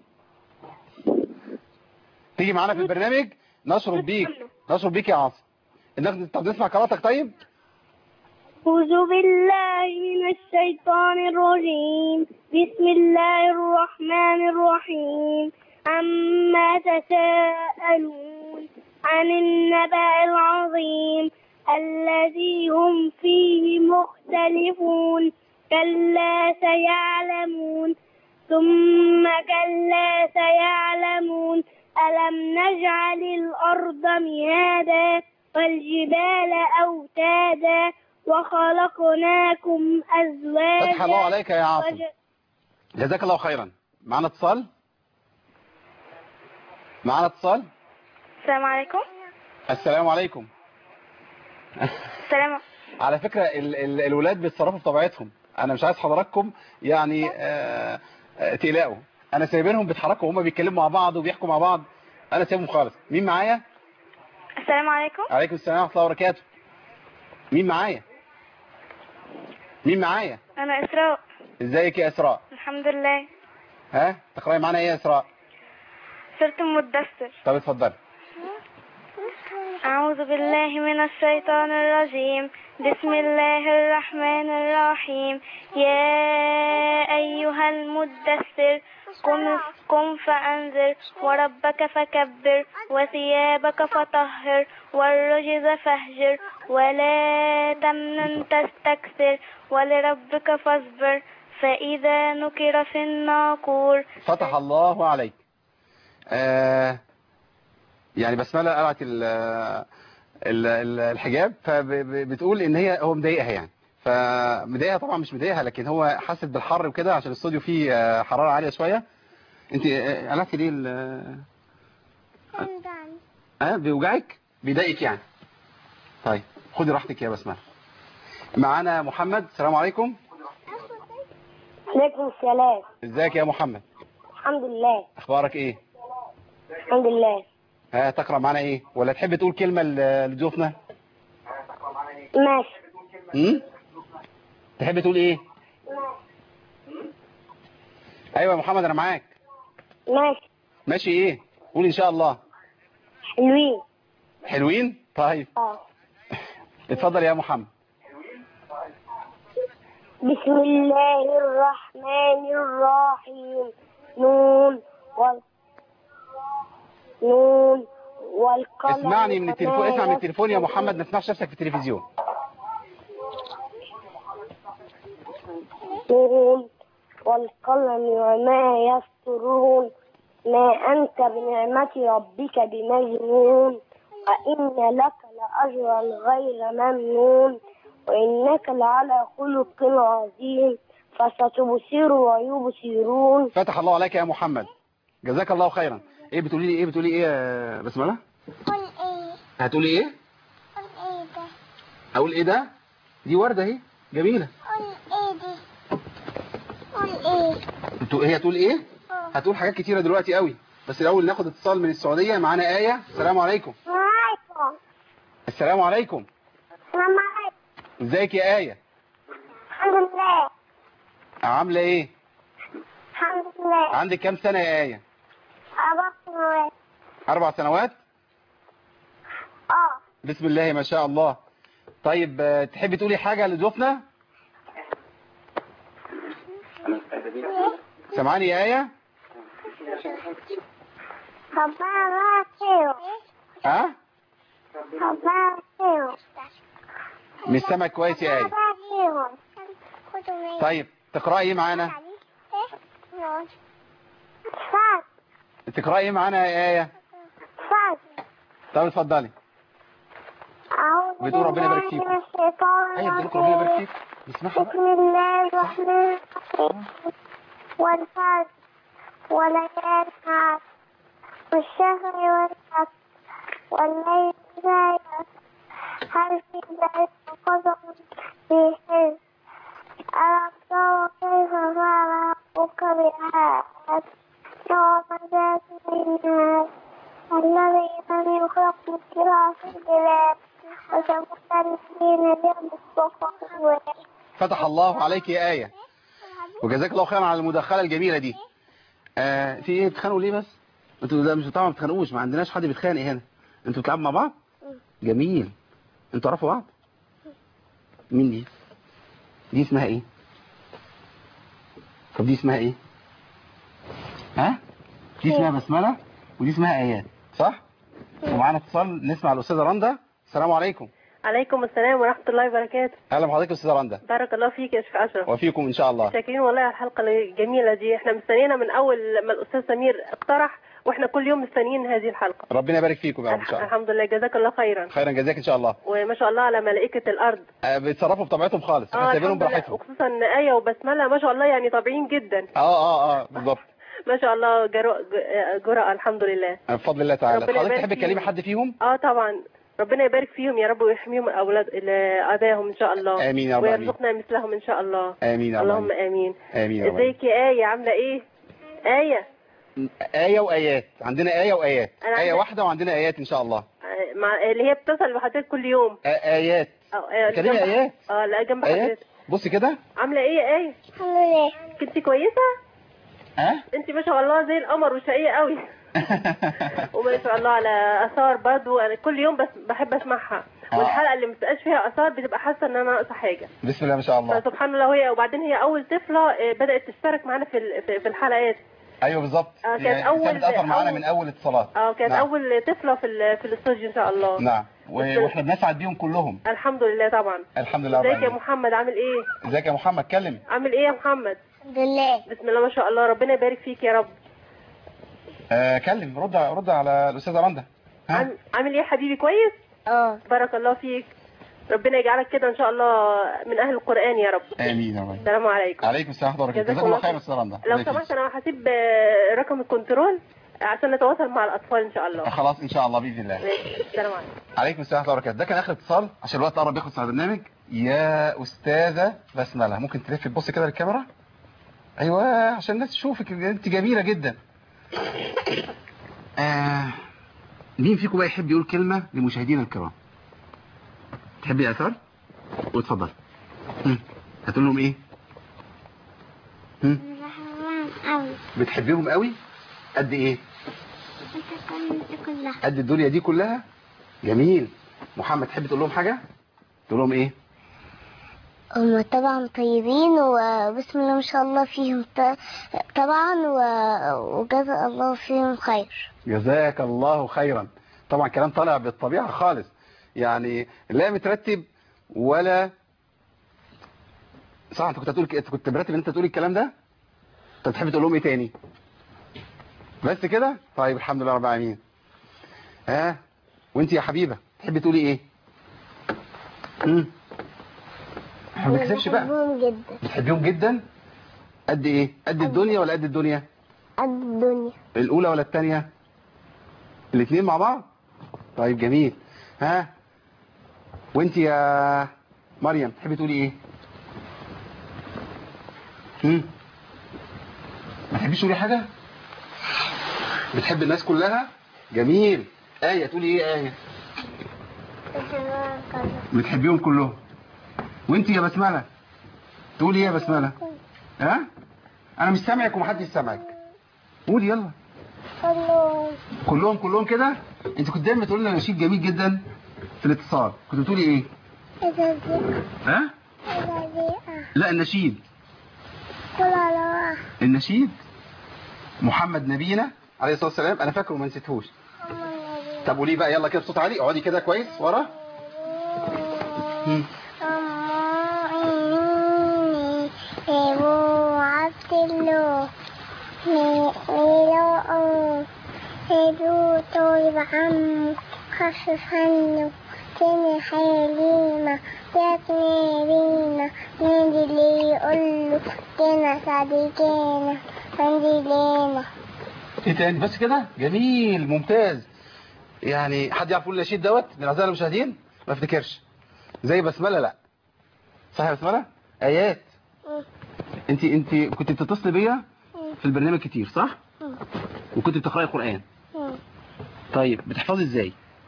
S1: تيجي معانا في البرنامج نشرب بيك نشرب بيك يا عاصم ناخد طب نسمع قراءتك طيب
S2: أعوذ بالله من الشيطان الرجيم بسم الله الرحمن الرحيم عما تساءلون عن النبأ العظيم الذي هم فيه مختلفون كلا سيعلمون ثم كلا سيعلمون ألم نجعل الأرض مهادا والجبال أوتادا وخلقناكم أزواجا
S1: فتح الله عليك يا عاصم
S2: وج-
S1: جزاك الله خيرا معنا اتصال معنا اتصال
S2: السلام عليكم
S1: السلام عليكم
S2: سلام
S1: على فكرة ال ال الولاد بيتصرفوا بطبيعتهم انا مش عايز حضراتكم يعني آه آه تقلقوا انا سايبينهم بيتحركوا وهم بيتكلموا مع بعض وبيحكوا مع بعض انا سايبهم خالص مين معايا
S2: السلام عليكم
S1: عليكم السلام ورحمة الله وبركاته مين معايا مين معايا
S2: انا اسراء
S1: ازيك يا اسراء
S2: الحمد لله
S1: ها تقراي معانا ايه يا اسراء
S2: صرت مدثر
S1: طب اتفضلي
S2: أعوذ بالله من الشيطان الرجيم بسم الله الرحمن الرحيم يا أيها المدثر قم, قم فأنذر وربك فكبر وثيابك فطهر والرجز فاهجر ولا تمنن تستكثر ولربك فاصبر فإذا نكر في الناقور
S1: فتح الله عليك آه يعني بسملة قلعت ال ال- ال- الحجاب فبتقول ان هي هو مضايقها يعني فمضايقها طبعا مش مضايقها لكن هو حست بالحر وكده عشان الاستوديو فيه آه، حرارة عالية شوية انت آه، قلعتي ليه ال- اه بيوجعك بيضايقك يعني طيب خدي راحتك يا بسملة معانا محمد السلام عليكم
S2: عليكم السلام
S1: ازيك يا محمد
S2: الحمد لله
S1: اخبارك ايه
S2: الحمد لله
S1: ها تقرا معانا ايه ولا تحب تقول كلمة ل- لضيوفنا
S2: ماشي
S1: امم تحب تقول ايه ايوه يا محمد انا معاك
S2: ماشي
S1: ماشي ايه قول ان شاء الله
S2: حلوين
S1: حلوين طيب
S2: اه
S1: اتفضل يا محمد
S2: بسم الله الرحمن الرحيم نون وال نون والقلم
S1: اسمعني من التليفون
S2: وما
S1: اسمع من التليفون يا
S2: يسطرون.
S1: محمد ما تسمعش نفسك في التلفزيون
S2: نون والقلم وما يسطرون ما أنت بنعمة ربك بمجنون وإن لك لأجرا غير ممنون وإنك لعلى خلق عظيم فستبصر ويبصرون
S1: فتح الله عليك يا محمد جزاك الله خيرا ايه بتقولي لي ايه بتقولي ايه يا بسمله
S2: قل إيه
S1: هتقولي ايه
S2: قل إيه ده
S1: اقول ايه ده دي ورده اهي جميله
S2: قل إيه دي قل إيه
S1: انتوا هي تقول ايه هتقول حاجات كتيره دلوقتي قوي بس الاول ناخد اتصال من السعوديه معانا ايه السلام عليكم
S2: وعليكم
S1: السلام عليكم
S2: السلام عليكم
S1: ازيك يا ايه
S2: الحمد لله
S1: عامله ايه
S2: الحمد لله
S1: عندك كام سنه يا ايه
S2: أربع سنوات
S1: اربع سنوات
S2: اه
S1: بسم الله ما شاء الله طيب آه، تحبي تقولي حاجه لضيوفنا سامعاني يا ايه
S2: ربنا خير
S1: ها
S2: ربنا خير
S1: مش سامع كويس يا ايه
S2: ربنا خير
S1: طيب تقراي ايه معانا
S2: فات
S1: تقراي ايه معانا يا ايه
S2: فات
S1: طب اتفضلي
S2: أعوذ
S1: بتقول ربنا يبارك
S2: بالله
S1: فيكم.
S2: من الشيطان
S1: ايوه بتقول ربنا يبارك
S2: الرجيم.
S1: فيك بسمعها بقى.
S2: بسم الله الرحمن الرحيم والفجر وليال عشر والشهر والعصر والليل إذا يسر هل في ذلك قدر في حلم ألم تر كيف فعل ربك بالعاد يوم ذات الناس الذي لم يخلق مثلها في البلاد وثمود الذين جابوا الصخر
S1: فتح الله عليك يا آية وجزاك الله خيرا على المداخلة الجميلة دي آه في ايه بتخانقوا ليه بس انتوا ده مش طبعا ما بتخانقوش ما عندناش حد بيتخانق هنا انتوا بتلعبوا مع بعض جميل انتوا تعرفوا بعض مين دي دي اسمها ايه طب دي اسمها ايه ها دي اسمها بسملة ودي اسمها ايات صح ومعانا اتصال نسمع الاستاذه رندا السلام عليكم
S9: عليكم السلام ورحمة الله وبركاته
S1: اهلا بحضرتك يا استاذه رندا
S9: بارك الله فيك يا شيخ أشرف
S1: وفيكم ان شاء الله
S9: شاكرين والله على الحلقة الجميلة دي احنا مستنينا من أول ما الأستاذ سمير اقترح واحنا كل يوم مستنيين هذه الحلقة
S1: ربنا يبارك فيكم يا رب ان شاء الله
S9: الحمد لله جزاك الله خيرا
S1: خيرا جزاك ان شاء الله
S9: وما شاء الله على ملائكة الأرض
S1: آه، بيتصرفوا بطبيعتهم خالص احنا سايبينهم
S9: الحمد لله.
S1: براحتهم
S9: وخصوصا آية وبسملة ما شاء الله يعني طبيعيين جدا
S1: اه اه اه بالظبط
S9: ما شاء الله جرأ ج- جرأة الحمد لله
S1: بفضل الله تعالى
S9: ربنا
S1: حضرتك
S9: يبارك
S1: تحب تكلمي
S9: فيهم.
S1: حد فيهم
S9: اه طبعا ربنا يبارك فيهم يا رب ويحميهم اولاد ابائهم ان شاء الله
S1: آمين يا رب العالمين.
S9: ويرزقنا مثلهم ان شاء الله
S1: آمين يا رب
S9: اللهم
S1: العالمين.
S9: امين
S1: آمين يا رب
S9: ازيك يا آية عاملة ايه آية
S1: آية وآيات عندنا آية وآيات
S9: أنا
S1: آية
S9: عندي-
S1: واحدة وعندنا آيات إن شاء الله
S9: آه، مع اللي هي بتتصل بحضرتك كل يوم
S1: آ- آيات
S9: اه آه، اللي
S1: كلمة
S9: جنب-
S1: آيات.
S9: اه لا جنب
S1: آيات
S9: حضرتك
S1: بصي كده
S9: عاملة ايه يا آية
S2: الحمد لله
S9: كنت كويسة
S1: ها
S9: انت ما شاء الله زي القمر وشقية قوي وما شاء الله على اثار برضو انا كل يوم بس بحب اسمعها
S1: آه.
S9: والحلقه اللي ما بتبقاش فيها اثار بتبقى حاسه ان انا ناقصه حاجه
S1: بسم الله ما شاء الله
S9: فسبحان الله وهي وبعدين هي اول طفله آه، بدات تشترك معانا في ال- في- في الحلقات
S1: ايوه بالظبط
S9: آه، كانت
S1: يعني
S9: أول-
S1: ثابت اثر معانا
S9: أول-
S1: من اول اتصالات
S9: اه كانت
S1: نعم.
S9: اول طفله في ال- في الاستوديو ان شاء الله
S1: نعم و- واحنا بنسعد بيهم كلهم
S9: الحمد لله طبعا
S1: الحمد لله رب
S9: ازيك يا
S1: العالمين
S9: محمد عامل ايه
S1: ازيك يا محمد كلم
S9: عامل ايه يا محمد
S2: الحمد لله
S9: بسم الله ما شاء الله ربنا يبارك فيك يا رب
S1: آه كلم رد رد على الاستاذه رندا ها
S9: عام- عامل ايه يا حبيبي كويس
S2: اه
S9: بارك الله فيك ربنا يجعلك كده ان شاء الله من اهل القران يا رب
S1: امين يا رب
S9: السلام عليكم
S1: عليكم السلام ورحمه الله
S9: جزاكم
S1: جزاكم الله
S9: الله
S1: خير
S9: خير.
S1: استاذه رندا
S9: لو
S1: الله يكرمك.
S9: سمحت انا هسيب آه، رقم الكنترول عشان نتواصل مع الاطفال ان شاء الله
S1: خلاص ان شاء الله باذن الله
S9: ماشي السلام عليكم
S1: عليكم السلام ورحمه الله وبركاته ده كان اخر اتصال عشان الوقت قرب يخلص على البرنامج يا استاذه بسمله ممكن تلفي تبص كده للكاميرا ايوه عشان الناس تشوفك انت جميله جدا آه مين فيكم بقى يحب يقول كلمه لمشاهدينا الكرام تحب يا اثار واتفضل هم، هتقول لهم ايه هم؟
S2: أوي
S1: بتحبيهم قوي قد ايه
S2: أنت كلها
S1: قد الدنيا دي كلها جميل محمد تحب تقول لهم حاجه تقول لهم ايه
S2: هم طبعا طيبين وبسم الله ما شاء الله فيهم ط- طبعا و- وجزا الله فيهم خير
S1: جزاك الله خيرا طبعا كلام طالع بالطبيعة خالص يعني لا مترتب ولا صح انت كنت هتقول ك- انت كنت مرتب ان انت تقول الكلام ده انت بتحب تقول لهم ايه تاني بس كده طيب الحمد لله رب العالمين ها وانت يا حبيبة تحبي تقولي ايه امم ما بكسبش بقى
S2: بحبهم جدا
S1: بتحبيهم جدا قد ايه قد الدنيا ولا قد الدنيا
S2: قد الدنيا
S1: الأولى ولا الثانية الاثنين مع بعض طيب جميل ها وانت يا مريم تحبي تقولي ايه هم؟ ما تحبيش تقولي حاجة بتحب الناس كلها جميل آية تقولي ايه آية بتحبيهم كلهم وانت يا بسملة تقولي ايه يا بسملة ها انا مش سامعك ومحدش سامعك قولي يلا
S2: كلهم
S1: كلهم كلهم كده انت كنت دايما تقول لي نشيد جميل جدا في الاتصال كنت بتقولي ايه
S2: إذا جئت
S1: ها
S2: إذا جئت
S1: لا النشيد
S2: كل على
S1: النشيد محمد نبينا عليه الصلاه والسلام انا فاكره وما نسيتهوش طب قولي بقى يلا كده بصوت عالي اقعدي كده كويس ورا مم.
S2: أمي إبو عبد الله ميلو أم إبو طيب عم خفف عنه تاني حليمة ياتني بينا نادي اللي يقوله تانا صديقنا عندي لينا
S1: ايه تاني بس كده جميل ممتاز يعني حد يعرف يقول النشيد دوت من اعزائي المشاهدين ما افتكرش زي بسمله لا صح يا بسمله ايات انت انت كنت بتتصلي بيا في البرنامج كتير صح وكنت بتقراي قران طيب بتحفظي ازاي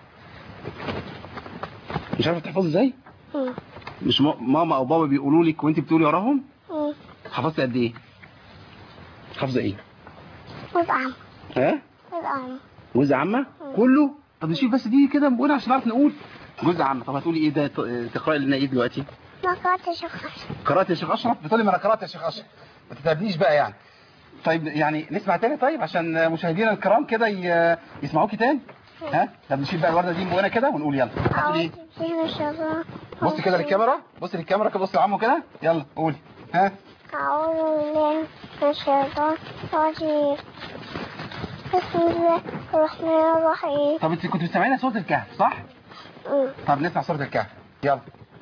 S1: مش عارفه تحفظي ازاي مش ما- ماما او بابا بيقولوا لك وانت بتقولي وراهم حفظتي قد ايه حافظه ايه
S2: مطعم
S1: ها
S2: مطعم
S1: جزء عامة كله طب نشوف بس دي كده نقول عشان نعرف نقول جزء عامة طب هتقولي ايه ده ت- تقرأي لنا ايه دلوقتي
S2: ما قرأتش أخر
S1: قرأت يا شيخ اشرف بتقولي ما انا قرأت يا شيخ اشرف ما تتعبنيش بقى يعني طيب يعني نسمع تاني طيب عشان مشاهدينا الكرام كده ي- يسمعوكي تاني ها طب نشيل بقى الوردة دي من هنا كده ونقول يلا هتقولي ايه
S2: بسم ما شاء الله
S1: بص كده للكاميرا بص للكاميرا كده بص لعمو كده يلا قولي ها
S2: أعوذ بالله من الشيطان الرجيم بسم الله الرحمن الرحيم
S1: طب انت كنت بتسمعينا صوت الكهف صح
S2: أمم.
S1: طب نسمع صوت الكهف يلا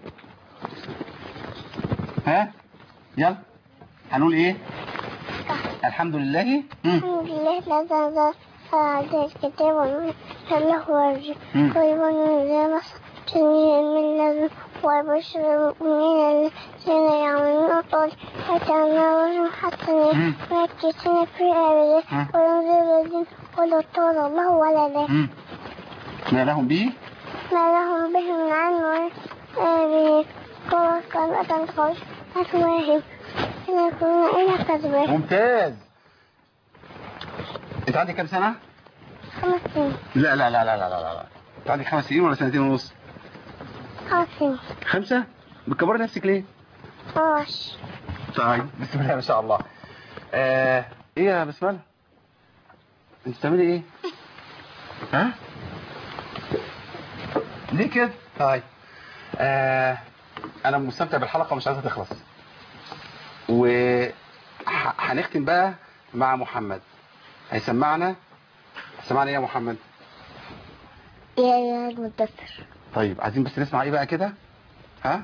S1: ها يلا هنقول ايه الحمد لله مم.
S2: الحمد لله الذي أنزل هذا الكتاب له ورج
S1: مم.
S2: ويبنون ذا بصر جميع من لدن ويبشر المؤمنين الذين يعملون الصالحات أن لهم حسنة
S1: مم.
S2: ويكتسون في آبده
S1: مم.
S2: وينذر الذين قالوا اتخذ الله ولدا
S1: مم. ما لهم به
S2: ما لهم به من علم به قال قال أتنقش أفواههم إن يكونون إلا كذبا
S1: ممتاز انت عندك كام سنة؟
S2: خمس سنين
S1: لا لا لا لا لا لا لا انت عندك خمس سنين ولا سنتين ونص؟
S2: خمس سنين
S1: خمسة؟ بتكبري نفسك ليه؟
S2: ماشي
S1: طيب بسم الله ما شاء الله آه ايه يا بسمله انت بتعملي ايه ها ليه كده طيب آه انا مستمتع بالحلقه مش عايزها تخلص وهنختم بقى مع محمد هيسمعنا سمعنا ايه يا محمد
S2: يا أيها المدثر
S1: طيب عايزين بس نسمع ايه بقى كده ها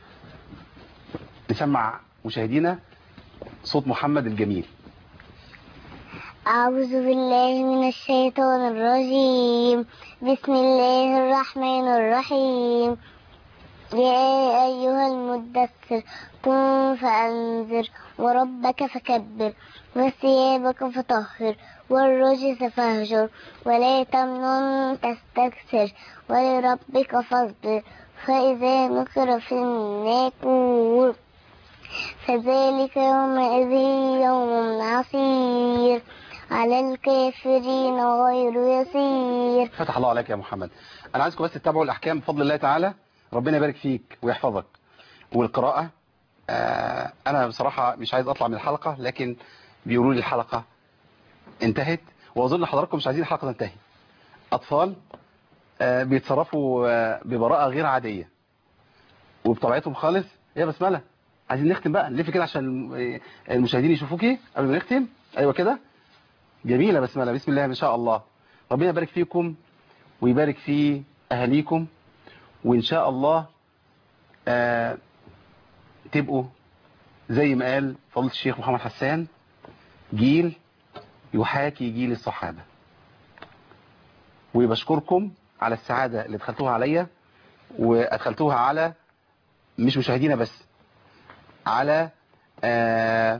S1: نسمع مشاهدينا صوت محمد الجميل
S2: أعوذ بالله من الشيطان الرجيم بسم الله الرحمن الرحيم يا أيها المدثر قم فأنذر وربك فكبر وثيابك فطهر والرجس فاهجر ولا تمنن تستكثر ولربك فاصبر فإذا نقر في الناقور فذلك يومئذ يوم عسير على الكافرين غير يسير
S1: فتح الله عليك يا محمد انا عايزكم بس تتابعوا الاحكام بفضل الله تعالى ربنا يبارك فيك ويحفظك والقراءة آه انا بصراحة مش عايز اطلع من الحلقة لكن بيقولوا لي الحلقة انتهت واظن حضراتكم مش عايزين الحلقة تنتهي اطفال آه بيتصرفوا آه ببراءة غير عادية وبطبيعتهم خالص يا بسملة عايزين نختم بقى نلف كده عشان آه، المشاهدين يشوفوكي قبل ما نختم ايوه كده جميلة بسملة بسم الله ما شاء الله ربنا يبارك فيكم ويبارك في أهاليكم وإن شاء الله آه تبقوا زي ما قال فضيلة الشيخ محمد حسان جيل يحاكي جيل الصحابة وبشكركم على السعادة اللي دخلتوها عليا وأدخلتوها على مش مشاهدينا بس على آه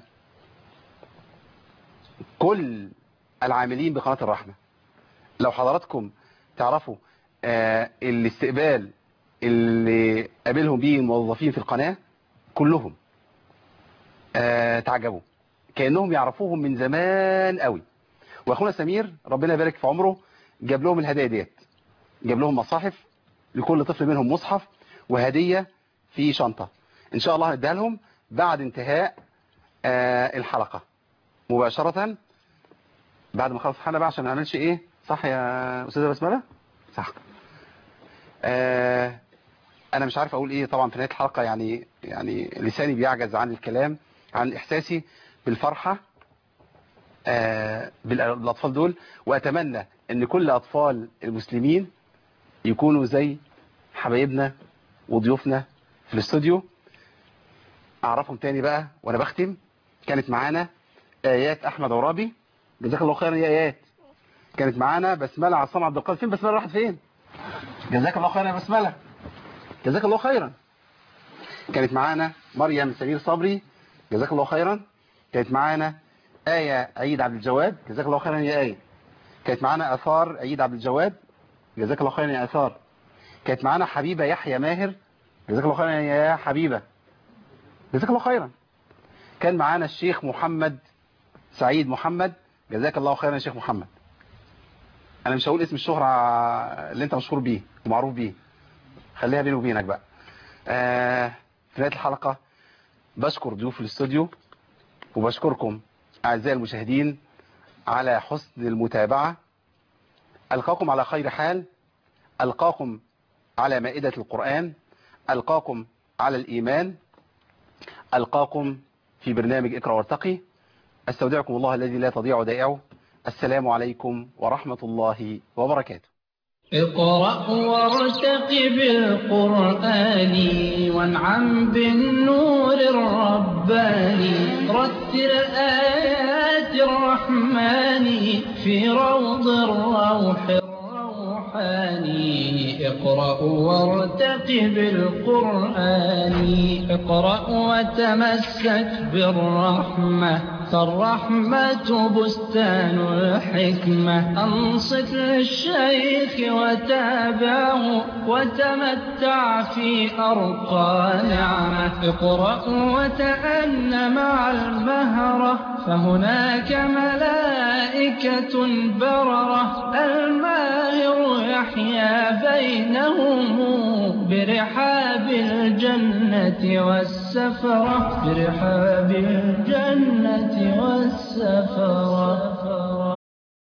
S1: كل العاملين بقناة الرحمة لو حضراتكم تعرفوا آه الاستقبال اللي قابلهم بيه الموظفين في القناة كلهم آه تعجبوا كأنهم يعرفوهم من زمان قوي واخونا سمير ربنا يبارك في عمره جاب لهم الهدايا ديت جاب لهم مصاحف لكل طفل منهم مصحف وهدية في شنطة ان شاء الله هنديها لهم بعد انتهاء آه الحلقة مباشرة بعد ما خلص الحلقة بقى عشان ما نعملش ايه صح يا استاذة بسملة صح آه انا مش عارف اقول ايه طبعا في نهاية الحلقة يعني يعني لساني بيعجز عن الكلام عن احساسي بالفرحة آه بالاطفال دول واتمنى ان كل اطفال المسلمين يكونوا زي حبايبنا وضيوفنا في الاستوديو اعرفهم تاني بقى وانا بختم كانت معانا ايات احمد عرابي جزاك الله خيرا يا ايات كانت معانا بسمله عصام عبد القادر فين بسمله راحت فين جزاك الله خيرا يا بسمله جزاك الله خيرا كانت معانا مريم سمير صبري جزاك الله خيرا كانت معانا آية عيد عبد الجواد جزاك الله خيرا يا آية كانت معانا أثار عيد عبد الجواد جزاك الله خيرا يا أثار كانت معانا حبيبة يحيى ماهر جزاك الله خيرا يا حبيبة جزاك الله خيرا كان معانا الشيخ محمد سعيد محمد جزاك الله خيرا يا شيخ محمد انا مش هقول اسم الشهرة اللي انت مشهور بيه ومعروف بيه خليها بيني وبينك بقى آه في نهاية الحلقة بشكر ضيوف الاستوديو وبشكركم اعزائي المشاهدين على حسن المتابعة القاكم على خير حال القاكم على مائدة القرآن القاكم على الإيمان ألقاكم في برنامج اقرأ وارتقي استودعكم الله الذي لا تضيع ودائعه السلام عليكم ورحمة الله وبركاته
S10: اقرأ وارتقب القرآن وانعم بالنور الرباني رتل آيات الرحمن في روض الروح الروحاني اقرأ وارتقب القرآن اقرأ وتمسك بالرحمة فالرحمة بستان الحكمة أنصت للشيخ وتابعه وتمتع في أرقى نعمة اقرأ وتأن مع المهرة فهناك ملائكة بررة الماهر يحيا بينهم برحاب الجنة والسفرة برحاب الجنة والسفرة